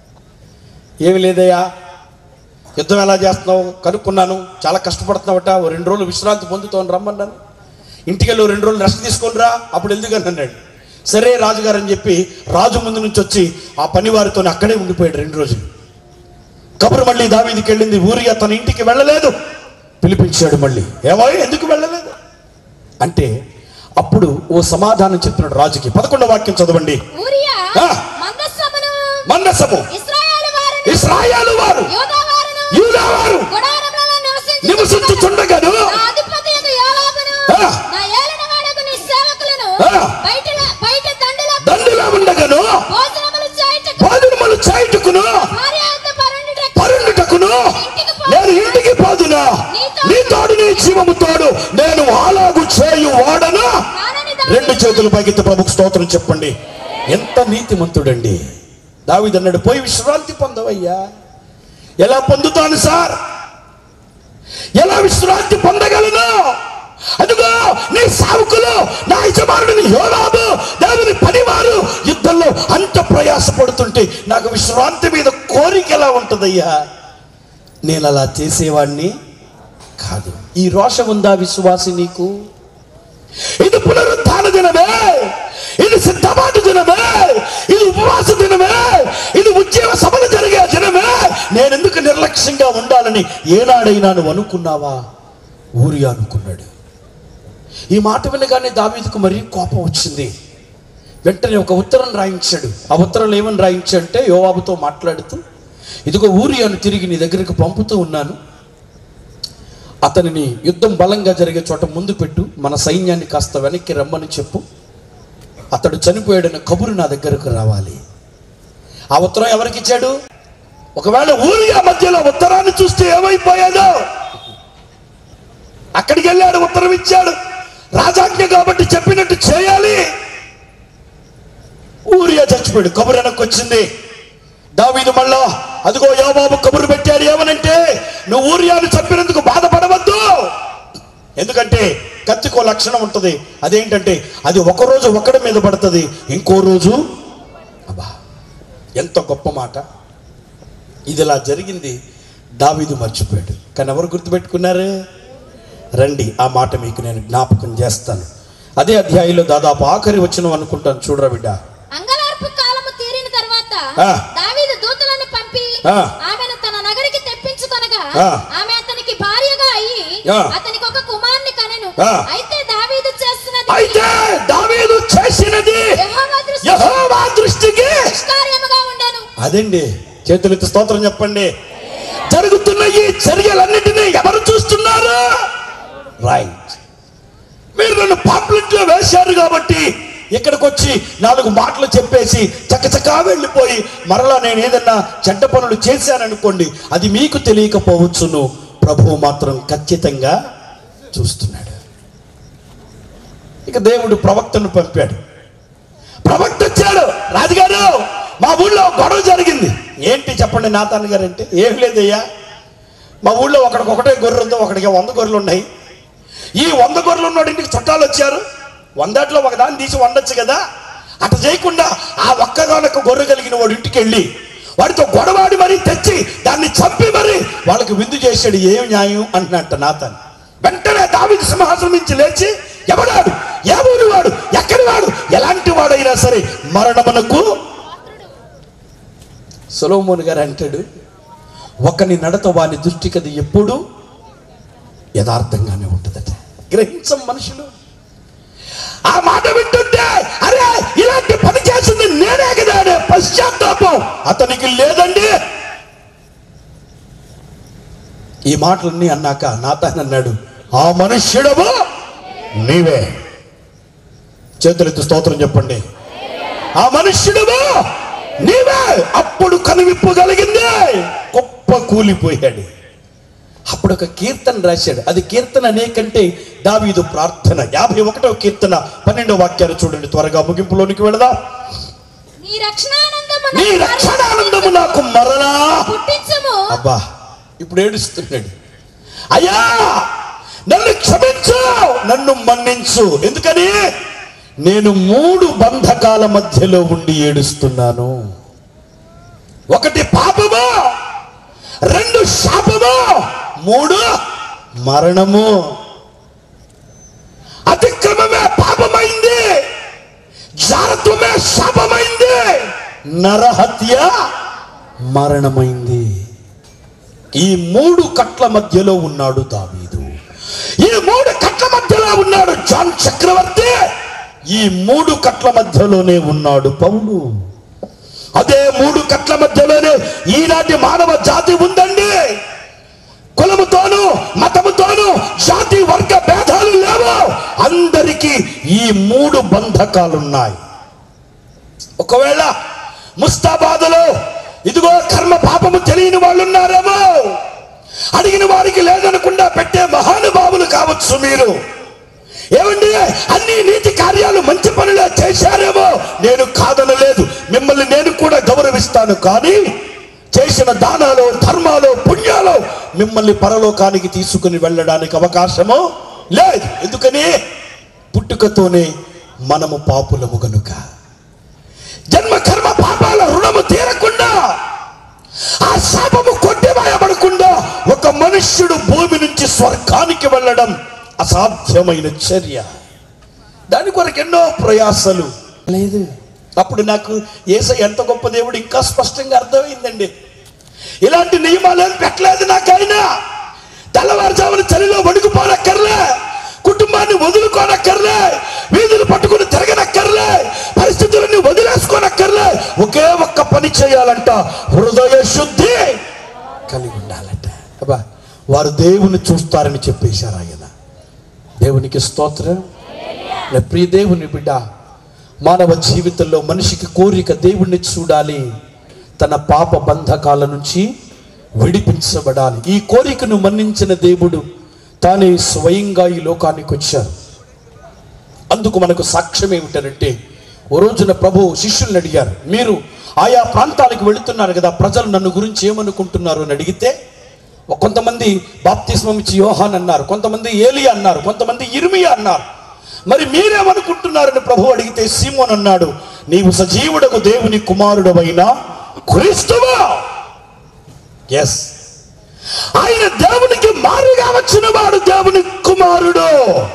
S2: ఏమి లేదయ్యా యుద్ధం ఎలా చేస్తున్నావు కనుక్కున్నాను చాలా కష్టపడుతున్నావట ఓ రెండు రోజులు విశ్రాంతి పొందుతావు రమ్మన్నాను ఇంటికి వెళ్ళి ఓ రెండు రోజులు రెస్ట్ తీసుకొని రా అప్పుడు ఎందుకని అన్నాడు సరే రాజుగారు అని చెప్పి రాజు ముందు నుంచి వచ్చి ఆ పనివారితో అక్కడే ఉండిపోయాడు రెండు రోజులు కబురు మళ్ళీ దావీదికి వెళ్ళింది ఊరియా తన ఇంటికి వెళ్ళలేదు పిలిపించాడు మళ్ళీ ఏమో ఎందుకు వెళ్ళలేదు అంటే అప్పుడు ఓ సమాధానం చెప్తున్నాడు రాజుకి పదకొండవ వాక్యం చదవండి
S3: ఊరియా
S2: ఆ.
S3: మందస్సమును
S2: మందసము
S3: ఇశ్రాయేలు వారిని
S2: ఇస్రాయాలు వారు
S3: యూదా వారును
S2: యూదా వారు
S3: గుడారములలో నివసించు
S2: నివసించుచుండగాను
S3: నా అధిపతియగు యోవాబును
S2: ఆ.
S3: నా ఏలినవాడగు నీ సేవకులను
S2: ఆ.
S3: బయట బయట దండుల
S2: దండులా ఉండగను
S3: భోజనములు చేయుటకు
S2: భోజనములు చేయుటకును
S3: భార్య వద్ద పరుండుటకు
S2: పరుండుటకును నేను ఇంటికి పోదునా నీ తోడు నీ జీవము తోడు నేను అలాగు చేయు వాడను
S3: నానని
S2: రెండు చేతులు పైకెత్తి ప్రభుకు స్తోత్రం చెప్పండి ఎంత నీతిమంతుడండి దావిదన్నాడు పోయి విశ్రాంతి పొందవయ్యా ఎలా పొందుతాను సార్ ఎలా విశ్రాంతి పొందగలను అదిగో నీ సావుకులు నా యజమానుడిని యోరాబు దేవుని పనివారు యుద్ధంలో అంత ప్రయాసపడుతుంటే నాకు విశ్రాంతి మీద కోరిక ఎలా ఉంటుందయ్యా నేను అలా చేసేవాడిని కాదు ఈ రోషం ఉందా విశ్వాసి నీకు ఇది పునరుత్థాన దినమే ఇది సిద్ధపాటు దినమే ఇది ఉపవాస దినమే ఇది ఉద్యోగ సభలు జరిగే దినమే నేనెందుకు నిర్లక్ష్యంగా ఉండాలని ఏనాడైనా నువ్వు అనుకున్నావా ఊరి అనుకున్నాడు ఈ మాట వినగానే దావీదుకు మరీ కోపం వచ్చింది వెంటనే ఒక ఉత్తరం రాయించాడు ఆ ఉత్తరంలో ఏమని రాయించాడంటే యోవాబుతో మాట్లాడుతూ ఇదిగో ఊరియాను తిరిగి నీ దగ్గరికి పంపుతూ ఉన్నాను అతనిని యుద్ధం బలంగా జరిగే చోట ముందు పెట్టు మన సైన్యాన్ని కాస్త వెనక్కి రమ్మని చెప్పు అతడు చనిపోయాడన్న కబురు నా దగ్గరకు రావాలి ఆ ఉత్తరం ఎవరికి ఇచ్చాడు ఒకవేళ ఊరియా మధ్యలో ఉత్తరాన్ని చూస్తే ఏమైపోయాడో అక్కడికి వెళ్ళాడు ఉత్తరం ఇచ్చాడు రాజాజ్ఞ కాబట్టి చెప్పినట్టు చేయాలి ఊరియా చచ్చిపోయాడు కబురు వెనక్కి వచ్చింది దావీదు మళ్ళా అదిగో యోబాబు కబురు పెట్టాడు ఏమనంటే నువ్వు ఊరియాను చంపినందుకు బాధపడవద్దు ఎందుకంటే కత్తికో లక్షణం ఉంటుంది అదేంటంటే అది ఒక రోజు ఒకడి మీద పడుతుంది ఇంకో రోజు అబ్బా ఎంత గొప్ప మాట ఇది ఇలా జరిగింది దావీదు మర్చిపోయాడు కానీ ఎవరు గుర్తుపెట్టుకున్నారు రండి ఆ మాట మీకు నేను జ్ఞాపకం చేస్తాను అదే అధ్యాయంలో దాదాపు ఆఖరి వచ్చిన అనుకుంటాను చూడరా బిడ్డ
S3: అంగలార్పు కాలము తీరిన తర్వాత
S2: ఆ.
S3: దావీదు దూతలను పంపి
S2: ఆ.
S3: ఆమెను తన నగరికి తెప్పించుకొనగా
S2: ఆ.
S3: ఆమె అతనికి భార్యగా అయ్యి
S2: ఆ.
S3: అతనికి ఒక కుమార్ని కనెను
S2: ఆ.
S3: అయితే దావీదు చేస్తున్నది
S2: అయితే దావీదు చేసినది
S3: యెహోవా దృష్టికి
S2: యెహోవా దృష్టికి
S3: దుష్కార్యముగా ఉండెను
S2: అదండి చేతులెత్తి స్తోత్రం చెప్పండి జరుగుతున్న ఈ చర్యలన్నిటినీ ఎవరు చూస్తున్నారు రైట్ మీరు నన్ను పాంప్లెట్ లో వేశారు కాబట్టి ఇక్కడికి వచ్చి నాలుగు మాటలు చెప్పేసి చక్కచక్కా వెళ్ళిపోయి మరలా నేను ఏదన్నా చెడ్డ పనులు చేశాననుకోండి అది మీకు తెలియకపోవచ్చును ప్రభువు మాత్రం ఖచ్చితంగా చూస్తున్నాడు ఇక దేవుడు ప్రవక్తను పంపాడు ప్రవక్త వచ్చాడు రాజుగారు మా ఊళ్ళో గొడవ జరిగింది ఏంటి చెప్పండి నాతాన్ గారు అంటే ఏం లేదయ్యా మా ఊళ్ళో ఒకడికి ఒకటే గొర్రె ఉంది ఒకడికి వంద గొర్రెలు ఉన్నాయి ఈ వంద గొర్రెలు ఉన్నోడి ఇంటికి చుట్టాలు వచ్చారు వందట్లో ఒక దాన్ని తీసి వండొచ్చు కదా అట్లా చేయకుండా ఆ ఒక్కగానొక్క గొర్రె కలిగిన వాడి ఇంటికి వెళ్ళి వాడితో గొడవాడి మరీ తెచ్చి దాన్ని చంపి మరి వాళ్ళకి విందు చేశాడు ఏం న్యాయం అంటున్నట్ట నాతన్ వెంటనే దావిది సింహాసనం నుంచి లేచి ఎవడాడు ఏ ఊరి వాడు ఎక్కడి వాడు ఎలాంటి వాడైనా సరే మరణమునకు సొలోమోన్ గారు అంటాడు ఒకని నడత వాని దృష్టికి అది ఎప్పుడు యథార్థంగానే ఉంటుందట గ్రహించం మనుషులు ఆ మాట వింటుంటే అరే ఇలాంటి పని చేసింది నేనే కదా అనే పశ్చాత్తాపం అతనికి లేదండి ఈ మాటలన్నీ అన్నాక నాతాన్ అన్నాడు ఆ మనుష్యుడము నీవే చేతులెత్తి స్తోత్రం చెప్పండి ఆ మనుష్యుడము నీవే అప్పుడు కనువిప్పు కలిగింది గొప్ప కూలిపోయాడు అప్పుడు ఒక కీర్తన రాశాడు అది కీర్తన అనేకంటే దావీదు ప్రార్థన యాభై ఒకటవ కీర్తన పన్నెండవ వాక్యాలు చూడండి త్వరగా ముగింపులోనికి వెళదా
S3: నీ రక్షణానందము
S2: నీ
S3: నాకు
S2: రక్షణానందము నాకు మరలా
S3: పుట్టించుము
S2: అబ్బా ఇప్పుడు ఏడుస్తున్నాడు అయ్యా నన్ను క్షమించు నన్ను మన్నించు ఎందుకని నేను మూడు బంధకాల మధ్యలో ఉండి ఏడుస్తున్నాను ఒకటి పాపము రెండు శాపము మూడు మరణము అతిక్రమమే పాపమైంది జారత్వమే శాపమైంది నరహత్య మరణమైంది ఈ మూడు కట్ల మధ్యలో ఉన్నాడు దావీదు ఈ మూడు కట్ల మధ్యలో ఉన్నాడు జాన్ చక్రవర్తి ఈ మూడు కట్ల మధ్యలోనే ఉన్నాడు పౌలు అదే మూడు కట్ల మధ్యలోనే ఈనాటి మానవ జాతి ఉందండి కులముతోను మతముతోను జాతి వర్గ భేదాలు లేవు అందరికీ ఈ మూడు బంధకాలున్నాయి ఒకవేళ ముస్తాబాదులో ఇదిగో కర్మ పాపము తెలియని వాళ్ళు ఉన్నారేమో అడిగిన వారికి లేదనకుండా పెట్టే మహానుభావులు కావచ్చు మీరు ఏమండి అన్ని నీతి కార్యాలు మంచి పనులే చేశారేమో నేను కాదనలేదు మిమ్మల్ని నేను కూడా గౌరవిస్తాను కానీ చేసిన దానాలు ధర్మాలు పుణ్యాలు మిమ్మల్ని పరలోకానికి తీసుకుని వెళ్ళడానికి అవకాశము లేదు ఎందుకని పుట్టుకతోనే మనము పాపులము గనుక జన్మ కర్మ పాపాల రుణము తీరకుండా ఆ శాపము కొట్టివేయబడకుండా ఒక మనుష్యుడు భూమి నుంచి స్వర్గానికి వెళ్ళడం అసాధ్యమైన చర్య దాని కొరకు ఎన్నో ప్రయాసలు లేదు అప్పుడు నాకు ఏసై ఎంత గొప్ప దేవుడు ఇంకా స్పష్టంగా అర్థమైందండి ఇలాంటి నియమాలు పెట్టలేదు నాకైనా తెల్లవారుజామున చలిలో వణుకుపోనక్కర్లే కుటుంబాన్ని వదులుకోనక్కర్లే వీధులు పట్టుకుని తిరగనక్కర్లే పరిస్థితులన్నీ వదిలేసుకోనక్కర్లే ఒకే ఒక్క పని చేయాలంట హృదయ శుద్ధి కలిగి ఉండాలంట అబ్బా వారు దేవుని చూస్తారని చెప్పేశారు ఆయన దేవునికి స్తోత్రం నా ప్రియ దేవుని బిడ్డ మానవ జీవితంలో మనిషికి కోరిక దేవుణ్ణి చూడాలి తన పాప బంధకాల నుంచి విడిపించబడాలి ఈ కోరికను మన్నించిన దేవుడు తానే స్వయంగా ఈ లోకానికి వచ్చారు అందుకు మనకు సాక్ష్యం ఏమిటంటే ఓ రోజున ప్రభు శిష్యుల్ని అడిగారు మీరు ఆయా ప్రాంతాలకు వెళుతున్నారు కదా ప్రజలు నన్ను గురించి ఏమనుకుంటున్నారు అని అడిగితే కొంతమంది బాప్తిస్మం ఇచ్చి యోహాన్ అన్నారు కొంతమంది ఏలియా అన్నారు కొంతమంది ఇర్మియా అన్నారు మరి మీరేమనుకుంటున్నారని ప్రభు అడిగితే సీమోన్ అన్నాడు నీవు సజీవుడకు దేవుని కుమారుడవైన క్రీస్తువా ఎస్ ఆయన దేవునికి మారుగా వచ్చిన వాడు దేవుని కుమారుడు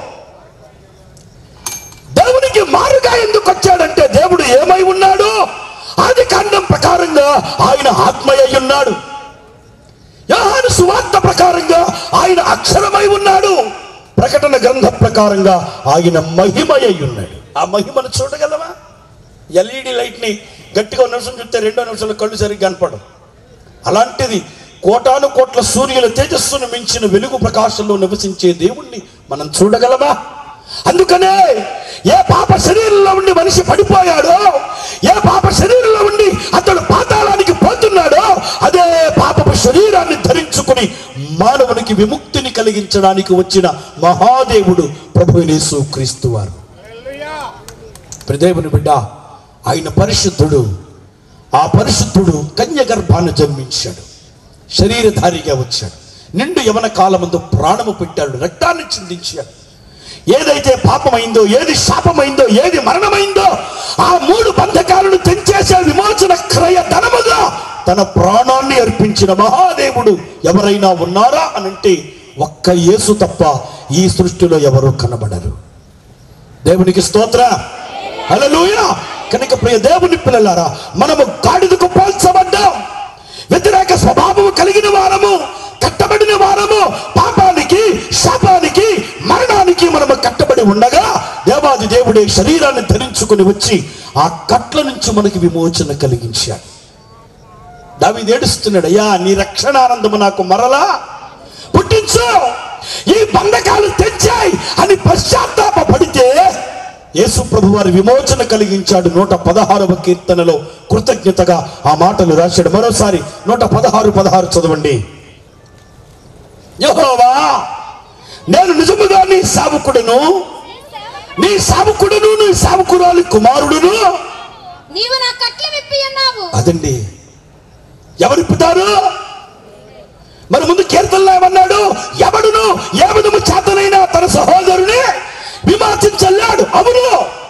S2: దేవునికి మారుగా ఎందుకు వచ్చాడంటే దేవుడు ఏమై ఉన్నాడు ఆది కాండం ప్రకారంగా ఆయన ఆత్మయ్య ఉన్నాడు యోహాను సువార్త ప్రకారంగా ఆయన అక్షరమై ఉన్నాడు ప్రకటన గ్రంథ ప్రకారంగా ఆయన మహిమయ్య ఉన్నాడు ఆ మహిమను చూడగలవా ఎల్ఈడి లైట్ ని గట్టిగా ఒక నిమిషం చూస్తే రెండో నిమిషంలో కళ్ళు సరిగ్గా కనపడవు అలాంటిది కోటాను కోట్ల సూర్యుల తేజస్సును మించిన వెలుగు ప్రకాశంలో నివసించే దేవుణ్ణి మనం చూడగలమా అందుకనే ఏ పాప శరీరంలో ఉండి మనిషి పడిపోయాడో ఏ పాప శరీరంలో ఉండి అతడు పాతాళానికి పోతున్నాడో అదే పాపపు శరీరాన్ని ధరించుకుని మానవునికి విముక్తిని కలిగించడానికి వచ్చిన మహాదేవుడు ప్రభు యేసు క్రీస్తు వారు ప్రదేవుని బిడ్డ ఆయన పరిశుద్ధుడు ఆ పరిశుద్ధుడు కన్య గర్భాన్ని జన్మించాడు శరీరధారిగా వచ్చాడు నిండు యవన కాలమందు ప్రాణము పెట్టాడు రక్తాన్ని చిందించాడు ఏదైతే పాపమైందో ఏది శాపమైందో ఏది మరణమైందో ఆ మూడు బంధకాలను తెంచేసే విమోచన క్రయ ధనముగా తన ప్రాణాన్ని అర్పించిన మహాదేవుడు ఎవరైనా ఉన్నారా అనంటే ఒక్క యేసు తప్ప ఈ సృష్టిలో ఎవరు కనబడరు దేవునికి స్తోత్ర హల్లెలూయా కనుక ప్రియ దేవుని పిల్లలారా మనము గాడిదకు పోల్చబడ్డాం వ్యతిరేక స్వభావం కలిగిన వారము కట్టబడిన వారము పాపానికి శాపానికి మరణానికి మనము కట్టబడి ఉండగా దేవాది దేవుడే శరీరాన్ని ధరించుకుని వచ్చి ఆ కట్ల నుంచి మనకి విమోచన కలిగించాడు దావీదు ఏడుస్తున్నాడు అయ్యా నీ రక్షణానందము నాకు మరలా పుట్టించు ఈ బంధకాలు తెచ్చాయి అని పశ్చాత్తాప పడితే యేసు ప్రభు వారి విమోచన కలిగించాడు నూట పదహారవ కీర్తనలో కృతజ్ఞతగా ఆ మాటలు రాశాడు మరోసారి నూట పదహారు పదహారు చదవండి యెహోవా నేను నిజముగా నీ సావుకుడును నీ సావుకుడును నీ సావుకురాలి కుమారుడును
S3: నీవు నా కట్లు విప్పి ఉన్నావు
S2: అదండి ఎవరు ఇప్పుతారు మరి ముందు కీర్తనలో ఏమన్నాడు ఎవడును ఏ విధము చేతనైనా తన సహోదరుని విమర్శించలేడు అవును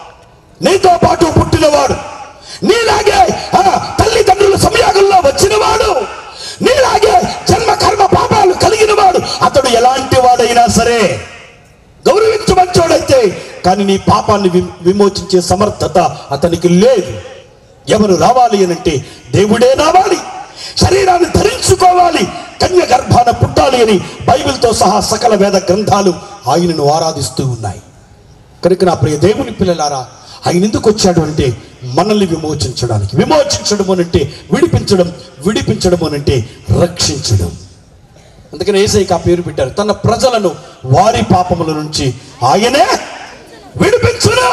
S2: నీతో పాటు పుట్టినవాడు నీలాగే ఆ, తల్లిదండ్రుల సంయోగంలో వచ్చినవాడు నీలాగే జన్మ కర్మ పాపాలు కలిగిన వాడు అతడు ఎలాంటి వాడైనా సరే గౌరవించవచ్చోడైతే కానీ నీ పాపాన్ని వి- విమోచించే సమర్థత అతనికి లేదు ఎవరు రావాలి అనంటే దేవుడే రావాలి శరీరాన్ని ధరించుకోవాలి కన్య గర్భాన పుట్టాలి అని బైబిల్తో సహా సకల వేద గ్రంథాలు ఆయనను ఆరాధిస్తూ ఉన్నాయి కనుక నా ప్రియ దేవుని పిల్లలారా ఆయన ఎందుకు వచ్చాడు అంటే మనల్ని విమోచించడానికి విమోచించడం అనంటే విడిపించడం విడిపించడం అనంటే రక్షించడం అందుకని ఏసైకి ఆ పేరు పెట్టారు తన ప్రజలను వారి పాపముల నుంచి ఆయనే విడిపించును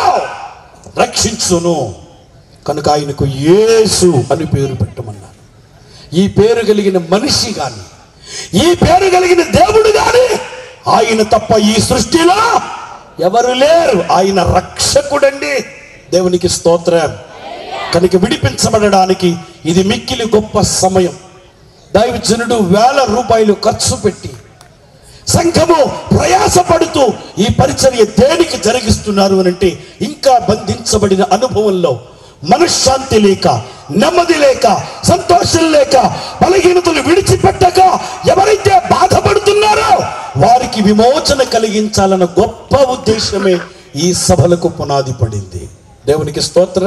S2: రక్షించును కనుక ఆయనకు యేసు అని పేరు పెట్టమన్నారు ఈ పేరు కలిగిన మనిషి గాని ఈ పేరు కలిగిన దేవుడు గాని ఆయన తప్ప ఈ సృష్టిలో ఎవరు లేరు ఆయన రక్షకుడండి దేవునికి స్తోత్రం కనుక విడిపించబడడానికి ఇది మిక్కిలి గొప్ప సమయం దైవజనుడు వేల రూపాయలు ఖర్చు పెట్టి సంఘము ప్రయాసపడుతూ ఈ పరిచర్య దేనికి జరిగిస్తున్నారు అని అంటే ఇంకా బంధించబడిన అనుభవంలో మనశ్శాంతి లేక నెమ్మది లేక సంతోషం లేక బలహీనతలు విడిచిపెట్టక ఎవరైతే బాధపడుతున్నారో వారికి విమోచన కలిగించాలన్న గొప్ప ఉద్దేశమే ఈ సభలకు పునాది పడింది దేవునికి స్తోత్ర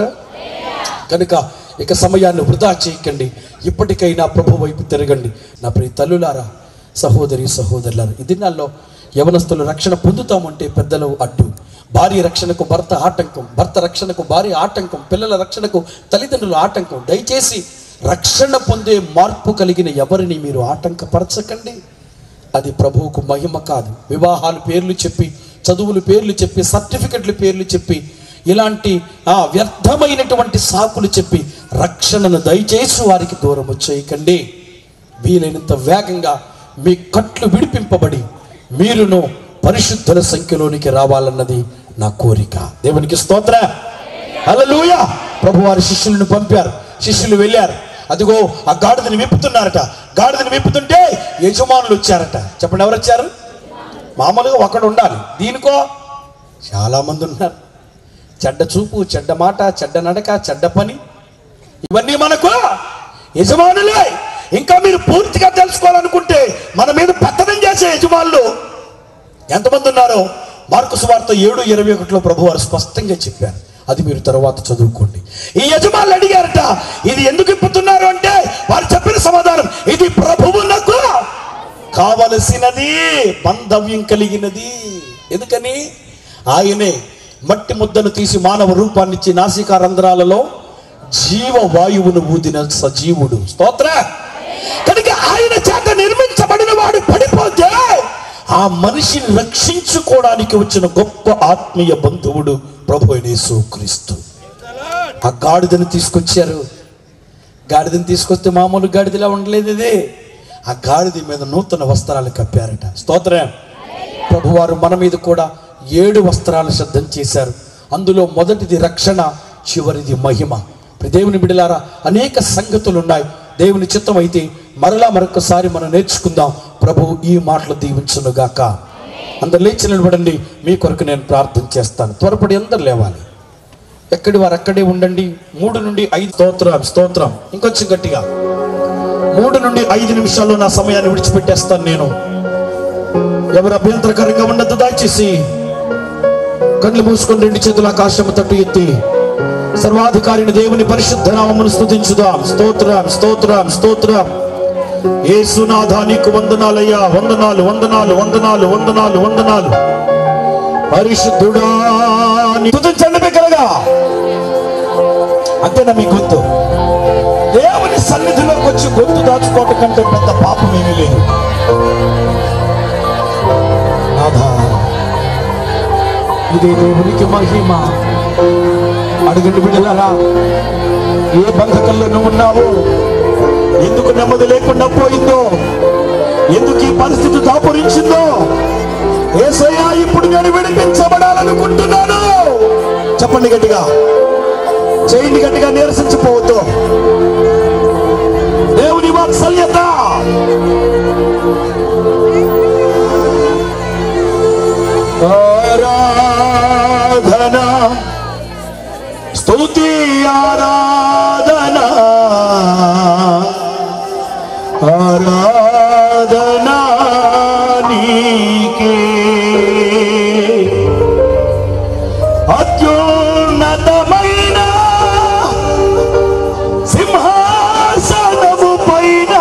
S2: కనుక ఇక సమయాన్ని వృధా చేయకండి ఇప్పటికైనా ప్రభు వైపు తిరగండి నా ప్రియ తల్లులారా సహోదరి సహోదరులారా ఈ దినాల్లో యవనస్తులు రక్షణ పొందుతామంటే పెద్దలు అడ్డు భార్య రక్షణకు భర్త ఆటంకం భర్త రక్షణకు భార్య ఆటంకం పిల్లల రక్షణకు తల్లిదండ్రుల ఆటంకం దయచేసి రక్షణ పొందే మార్పు కలిగిన ఎవరిని మీరు ఆటంకపరచకండి అది ప్రభువుకు మహిమ కాదు వివాహాలు పేర్లు చెప్పి చదువులు పేర్లు చెప్పి సర్టిఫికెట్లు పేర్లు చెప్పి ఇలాంటి ఆ వ్యర్థమైనటువంటి సాకులు చెప్పి రక్షణను దయచేసి వారికి దూరము చేయకండి వీలైనంత వేగంగా మీ కట్లు విడిపింపబడి మీరును పరిశుద్ధుల సంఖ్యలోనికి రావాలన్నది నా కోరిక దేవునికి స్తోత్ర హల్లెలూయ ప్రభు వారి శిష్యులను పంపారు శిష్యులు వెళ్ళారు అదిగో ఆ గాడిదని విప్పుతున్నారట గాడిదని విప్పుతుంటే యజమానులు వచ్చారట చెప్పండి ఎవరు వచ్చారు మామూలుగా ఒకడు ఉండాలి దీనికో చాలా మంది ఉన్నారు చెడ్డ చూపు చెడ్డ మాట చెడ్డ నడక చెడ్డ పని ఇవన్నీ మనకు యజమానులే ఇంకా మీరు పూర్తిగా తెలుసుకోవాలనుకుంటే మన మీద పెత్తనం చేసే యజమానులు ఎంతమంది ఉన్నారో మార్కు సువార్త ఏడు ఇరవై ఒకటిలో ప్రభు వారు స్పష్టంగా చెప్పారు అది మీరు తర్వాత చదువుకోండి ఈ యజమానులు అడిగారట ఇది ఎందుకు ఇప్పుతున్నారు అంటే వారు చెప్పిన సమాధానం ఇది ప్రభువునకు కావలసినది బంధవ్యం కలిగినది ఎందుకని ఆయనే మట్టి ముద్దను తీసి మానవ రూపాన్నిచ్చి నాసికా రంధ్రాలలో జీవ వాయువును ఊదిన సజీవుడు స్తోత్ర కనుక ఆయన చేత నిర్మించబడిన వాడు పడిపోతే ఆ మనిషిని రక్షించుకోవడానికి వచ్చిన గొప్ప ఆత్మీయ బంధువుడు ప్రభు అయిన యేసుక్రీస్తు ఆ గాడిదను తీసుకొచ్చారు గాడిదని తీసుకొస్తే మామూలు గాడిదలా ఉండలేదు ఇది ఆ గాడిద మీద నూతన వస్త్రాలు కప్పారట స్తోత్రం ప్రభువారు మన మీద కూడా ఏడు వస్త్రాలు సిద్ధం చేశారు అందులో మొదటిది రక్షణ చివరిది మహిమ ఇప్పుడు దేవుని బిడలారా అనేక సంగతులు ఉన్నాయి దేవుని చిత్తం అయితే మరలా మరొకసారి మనం నేర్చుకుందాం ప్రభు ఈ మాటలు దీవించునుగాక అందరు లేచి నిలబడండి మీ కొరకు నేను ప్రార్థన చేస్తాను త్వరపడి అందరు లేవాలి ఎక్కడి వారు అక్కడే ఉండండి మూడు నుండి ఐదు స్తోత్రం స్తోత్రం ఇంకొంచెం గట్టిగా మూడు నుండి ఐదు నిమిషాల్లో నా సమయాన్ని విడిచిపెట్టేస్తాను నేను ఎవరు అభ్యంతరకరంగా ఉండద్దు దయచేసి కళ్ళు మూసుకొని రెండు చేతుల ఆకాశము తట్టు ఎత్తి సర్వాధికారిని దేవుని పరిశుద్ధ నామమును స్తుతించుదాం స్తోత్రం స్తోత్రం స్తోత్రం ఏసునాథా నీకు వందనాలయ్యా వందనాలు వందనాలు వందనాలు వందనాలు వందనాలు పరిశుద్ధుడా నీ- స్తుతించండి బిగ్గరగా అంతేనా మీ గొంతు దేవుని సన్నిధిలోకి వచ్చి గొంతు దాచుకోవటం కంటే పెద్ద పాపం ఏమీ లేదు నాథా ఇదే దేవునికి మహిమ అడుగుండి బిడ్డలారా ఏ బంధకంలో నువ్వు ఉన్నావు ఎందుకు నెమ్మది లేకుండా పోయిందో ఎందుకు ఈ పరిస్థితి దాపురించిందో ఏసయ్యా ఇప్పుడు నేను విడిపించబడాలనుకుంటున్నాను చెప్పండి గట్టిగా చేయండి గట్టిగా నీరసించిపోవద్దు దేవుని వాత్సల్యత ఆరాధన స్తుతి ఆరాధన ఆరాధన నీకే అత్యున్నతమైన సింహాసనము పైన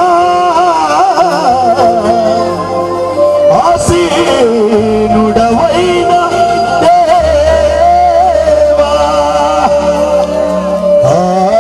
S2: ఆసీనుడవైన దేవా ఆరాధన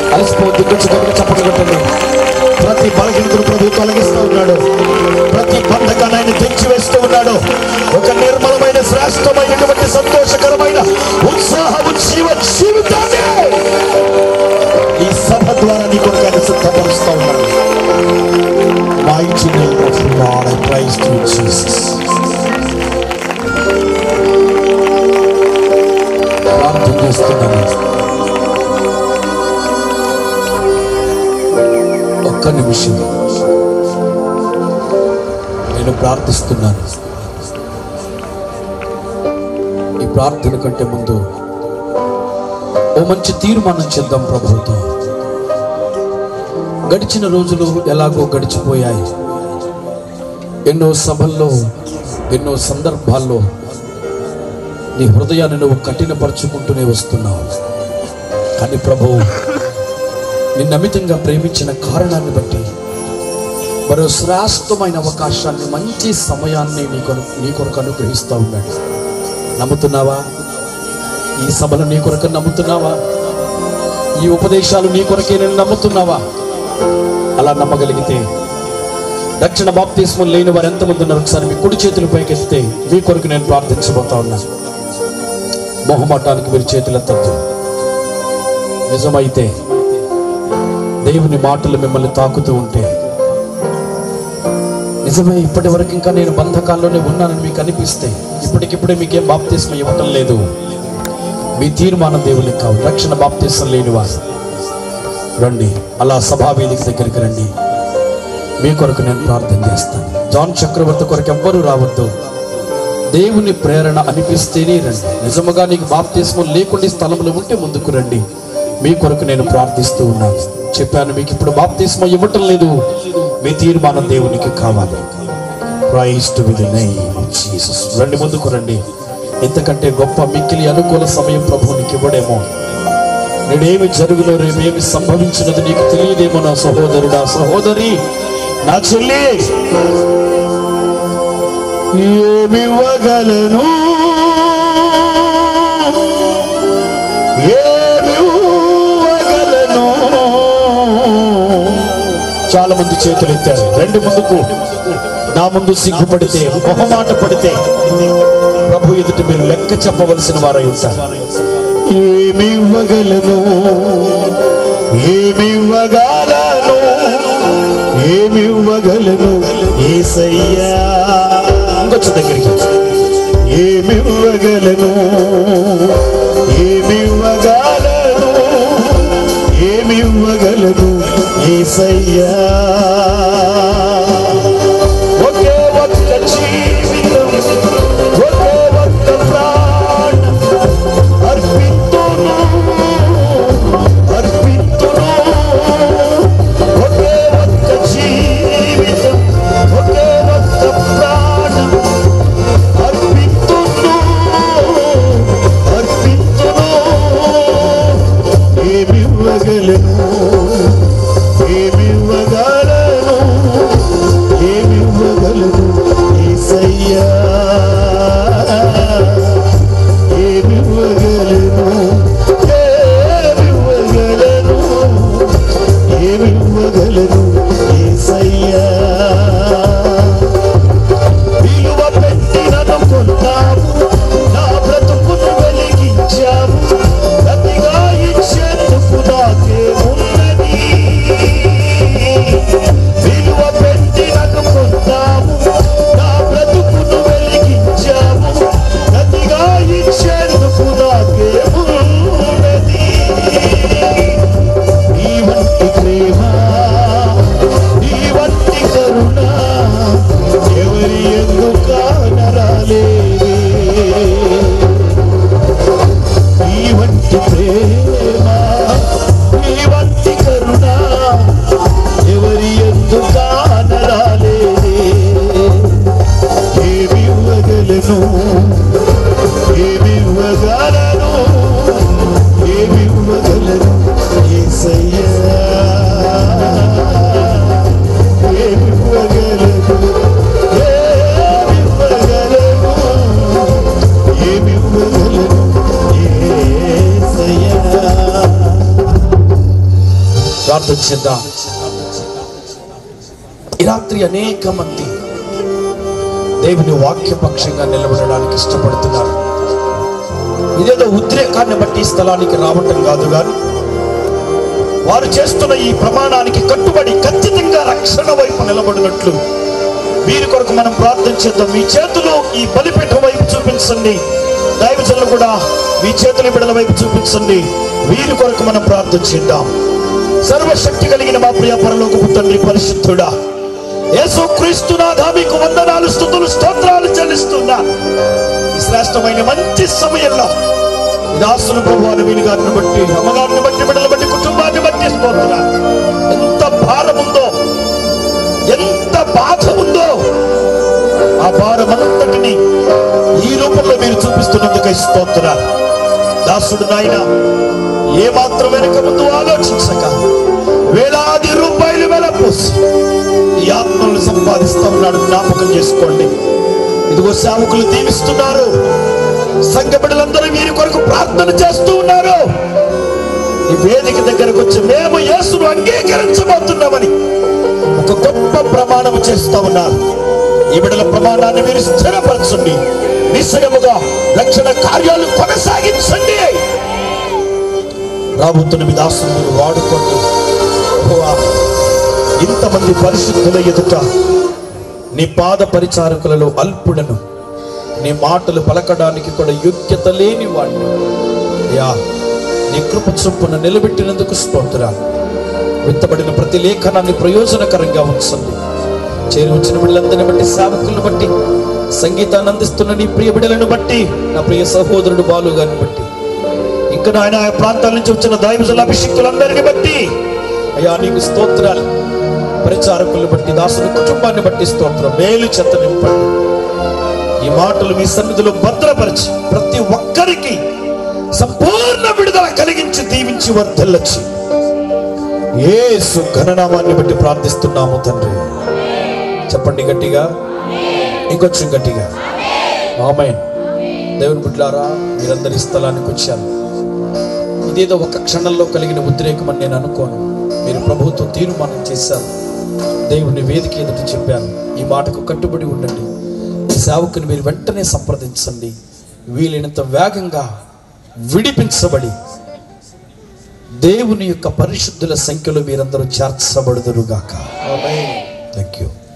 S2: అలసిపోవద్దు కొంచెం గట్టిగా చప్పట్లు కొట్టండి
S1: ప్రతి బలహీనతను ప్రభు తొలగిస్తూ ఉన్నాడు ప్రతి బంధకాన్ని ఆయన తెచ్చివేస్తూ ఉన్నాడు ఒక నిర్మలమైన శ్రేష్టమైనటువంటి సంతోషకరమైన ఉత్సాహము జీవ జీవితాన్ని ఈ సభ ద్వారా నీ కొరకు ఆయన సిద్ధపరుస్తూ ఉన్నాడు Mighty name of the Lord, I praise you, Jesus.
S2: ప్రార్థన చేస్తున్నాను ఒక్క నిమిషం నేను ప్రార్థిస్తున్నాను ఈ ప్రార్థన కంటే ముందు ఓ మంచి తీర్మానం చేద్దాం ప్రభుతో గడిచిన రోజులు ఎలాగో గడిచిపోయాయి ఎన్నో సభల్లో ఎన్నో సందర్భాల్లో నీ హృదయాన్ని నువ్వు కఠినపరుచుకుంటూనే వస్తున్నావు కానీ ప్రభు నిన్ను అమితంగా ప్రేమించిన కారణాన్ని బట్టి మరో శ్రేష్టమైన అవకాశాన్ని మంచి సమయాన్ని నీ కొరకు నీ కొరకు అనుగ్రహిస్తూ ఉన్నాడు నమ్ముతున్నావా ఈ సభలు నీ కొరకు నమ్ముతున్నావా ఈ ఉపదేశాలు నీ కొరకే నేను నమ్ముతున్నావా అలా నమ్మగలిగితే దక్షిణ బాప్తిస్మం లేని వారు ఎంతమంది ఉన్నారు ఒకసారి మీ కుడి చేతులు పైకెత్తితే మీ కొరకు నేను ప్రార్థించబోతా ఉన్నాను మొహమాటానికి మీరు చేతులెత్తద్దు నిజమైతే దేవుని మాటలు మిమ్మల్ని తాకుతూ ఉంటే నిజమే ఇప్పటి వరకు ఇంకా నేను బంధకాల్లోనే ఉన్నానని మీకు అనిపిస్తే ఇప్పటికిప్పుడే మీకేం బాప్తిస్మ ఇవ్వటం లేదు మీ తీర్మానం దేవుని కావు రక్షణ బాప్తిస్మం లేని వారు రండి అలా సభావేదిక దగ్గరికి రండి మీ కొరకు నేను ప్రార్థన చేస్తాను జాన్ చక్రవర్తి కొరకు ఎవ్వరూ రావద్దు దేవుని ప్రేరణ అనిపిస్తేనే రండి నిజముగా నీకు బాప్తిస్మం లేకుండా ఈ స్థలంలో ఉంటే ముందుకు రండి మీ కొరకు నేను ప్రార్థిస్తూ ఉన్నాను చెప్పాను మీకు ఇప్పుడు బాప్తిస్మం ఇవ్వటం లేదు మీ తీర్మానం దేవునికి కావాలి క్రైస్ట్ విత్ జీసస్ రండి ముందుకు రండి ఇంతకంటే గొప్ప మిక్కిలి అనుకూల సమయం ప్రభు నీకు ఇవ్వడేమో నేనేమి జరుగునో రేపేమి సంభవించినది నీకు తెలియదేమో నా సహోదరుడా సహోదరి నా చెల్లి
S1: ఏమివ్వగలను ఏమివ్వగలను
S2: చాలా మంది చేతులు ఎత్తారు రెండు ముందుకు నా ముందు సిగ్గుపడితే మొహమాట పడితే ప్రభు ఎదుట మీరు లెక్క చెప్పవలసిన వారై ఉంటారు
S1: ఏమివ్వగలను ఏమివ్వగలను ఏమివ్వగలను ఏసయ్యా
S2: ఇంకొచ్చు దగ్గరికి
S1: ఏమివ్వగలను ఏమివ్వగలను ఏమివ్వగలను ఏసయ్యా ఒకే ఒక్క జీవితం ఒకే ఒక్క ప్రాణం అర్పితును అర్పితును ఒకే ఒక్క జీవితం ఒకే ఒక్క ప్రాణం అర్పితును అర్పితును ఏమివ్వగలను ఏమివ్వగలను ఏమివ్వగలను ఏసయ్యా ఏమివ్వగలను ఏమివ్వగలను ఏమివ్వగలను ఏసయ్యా విలువ పెట్టి నన్ను కొన్నావు నా బ్రతుకును వెలిగించావు ప్రతిగా ఇచ్చేందుకు నాకే ఉన్నది
S2: ప్రార్థన చేద్దాం ఈ రాత్రి అనేక మంది దేవుని వాక్యపక్షంగా నిలబడడానికి ఇష్టపడుతున్నారు ఇదేదో ఉద్రేకాన్ని బట్టి ఈ స్థలానికి రావటం కాదు కానీ వారు చేస్తున్న ఈ ప్రమాణానికి కట్టుబడి ఖచ్చితంగా రక్షణ వైపు నిలబడినట్లు వీరి కొరకు మనం ప్రార్థన చేద్దాం మీ చేతులు ఈ బలిపీఠం వైపు చూపించండి దైవజనులు కూడా మీ చేతుల బిడల వైపు చూపించండి వీరి కొరకు మనం ప్రార్థన చేద్దాం సర్వశక్తి కలిగిన మా ప్రియ పరలోకపు తండ్రి పరిశుద్ధుడా యేసు క్రీస్తునాథ మీకు వందనాలు స్థుతులు స్తోత్రాలు చెల్లిస్తున్నా ఈ శ్రేష్టమైన మంచి సమయంలో ఈ దాసును ప్రభువాని వీని గారిని బట్టి అమ్మగారిని బట్టి బిడ్డలు బట్టి కుటుంబాన్ని బట్టి స్తోత్రా ఎంత భారం ఉందో ఎంత బాధ ఉందో ఆ భారమంతటిని ఈ రూపంలో మీరు చూపిస్తున్నందుకై స్తోత్ర దాసుడు నాయన ఏ మాత్రం వెనక ముందు ఆలోచించక వేలాది రూపాయలు వెలపోసి ఈ ఆత్మలను సంపాదిస్తా ఉన్నాడు జ్ఞాపకం చేసుకోండి ఇదిగో సేవకులు దీవిస్తున్నారు సంఘ బిడ్డలందరూ వీరి కొరకు ప్రార్థన చేస్తూ ఉన్నారు ఈ వేదిక దగ్గరకు వచ్చి మేము యేసును అంగీకరించబోతున్నామని ఒక గొప్ప ప్రమాణం చేస్తా ఉన్నారు ఈ బిడ్డల ప్రమాణాన్ని మీరు స్థిరపరచండి నిశ్చయముగా రక్షణ కార్యాలు కొనసాగించండి రాబోతున్న మీ దాసులు మీరు వాడుకోండి యెహోవా, ఇంతమంది పరిశుద్ధుల ఎదుట నీ పాద పరిచారకులలో అల్పుడను నీ మాటలు పలకడానికి కూడా యోగ్యత లేని వాడిని యా నీ కృప చొప్పున నిలబెట్టినందుకు స్తోత్రాలు విత్తబడిన ప్రతి లేఖనాన్ని ప్రయోజనకరంగా ఉంచండి చేరి వచ్చిన బిడ్డలందరిని బట్టి సేవకులను బట్టి సంగీతాన్ని అందిస్తున్న నీ ప్రియ బిడ్డలను బట్టి నా ప్రియ సహోదరుడు బాలు గారిని బట్టి ఇంకా నాయన ఆయా ప్రాంతాల నుంచి వచ్చిన దైవజల అభిషిక్తులందరిని బట్టి అయ్యా నీకు స్తోత్రాలు పరిచారకులను బట్టి దాసుని కుటుంబాన్ని బట్టి స్తోత్రం మేలు చెత్త నింపండి ఈ మాటలు మీ సన్నిధిలో భద్రపరిచి ప్రతి ఒక్కరికి సంపూర్ణ విడుదల కలిగించి దీవించి వర్ధల్లొచ్చి యేసు ఘననామాన్ని బట్టి ప్రార్థిస్తున్నాము తండ్రి చెప్పండి గట్టిగా ఇంకొంచెం గట్టిగా ఆమె దేవుని బిడ్డారా మీరందరి ఈ స్థలానికి వచ్చారు ఇదేదో ఒక క్షణంలో కలిగిన ఉద్రేకం అని నేను అనుకోను మీరు ప్రభుత్వం తీర్మానం చేశారు దేవుని వేదిక ఎదుట చెప్పాను ఈ మాటకు కట్టుబడి ఉండండి ఈ సేవకుని మీరు వెంటనే సంప్రదించండి వీలైనంత వేగంగా విడిపించబడి దేవుని యొక్క పరిశుద్ధుల సంఖ్యలో మీరందరూ చేర్చబడుదురుగాక థ్యాంక్ యూ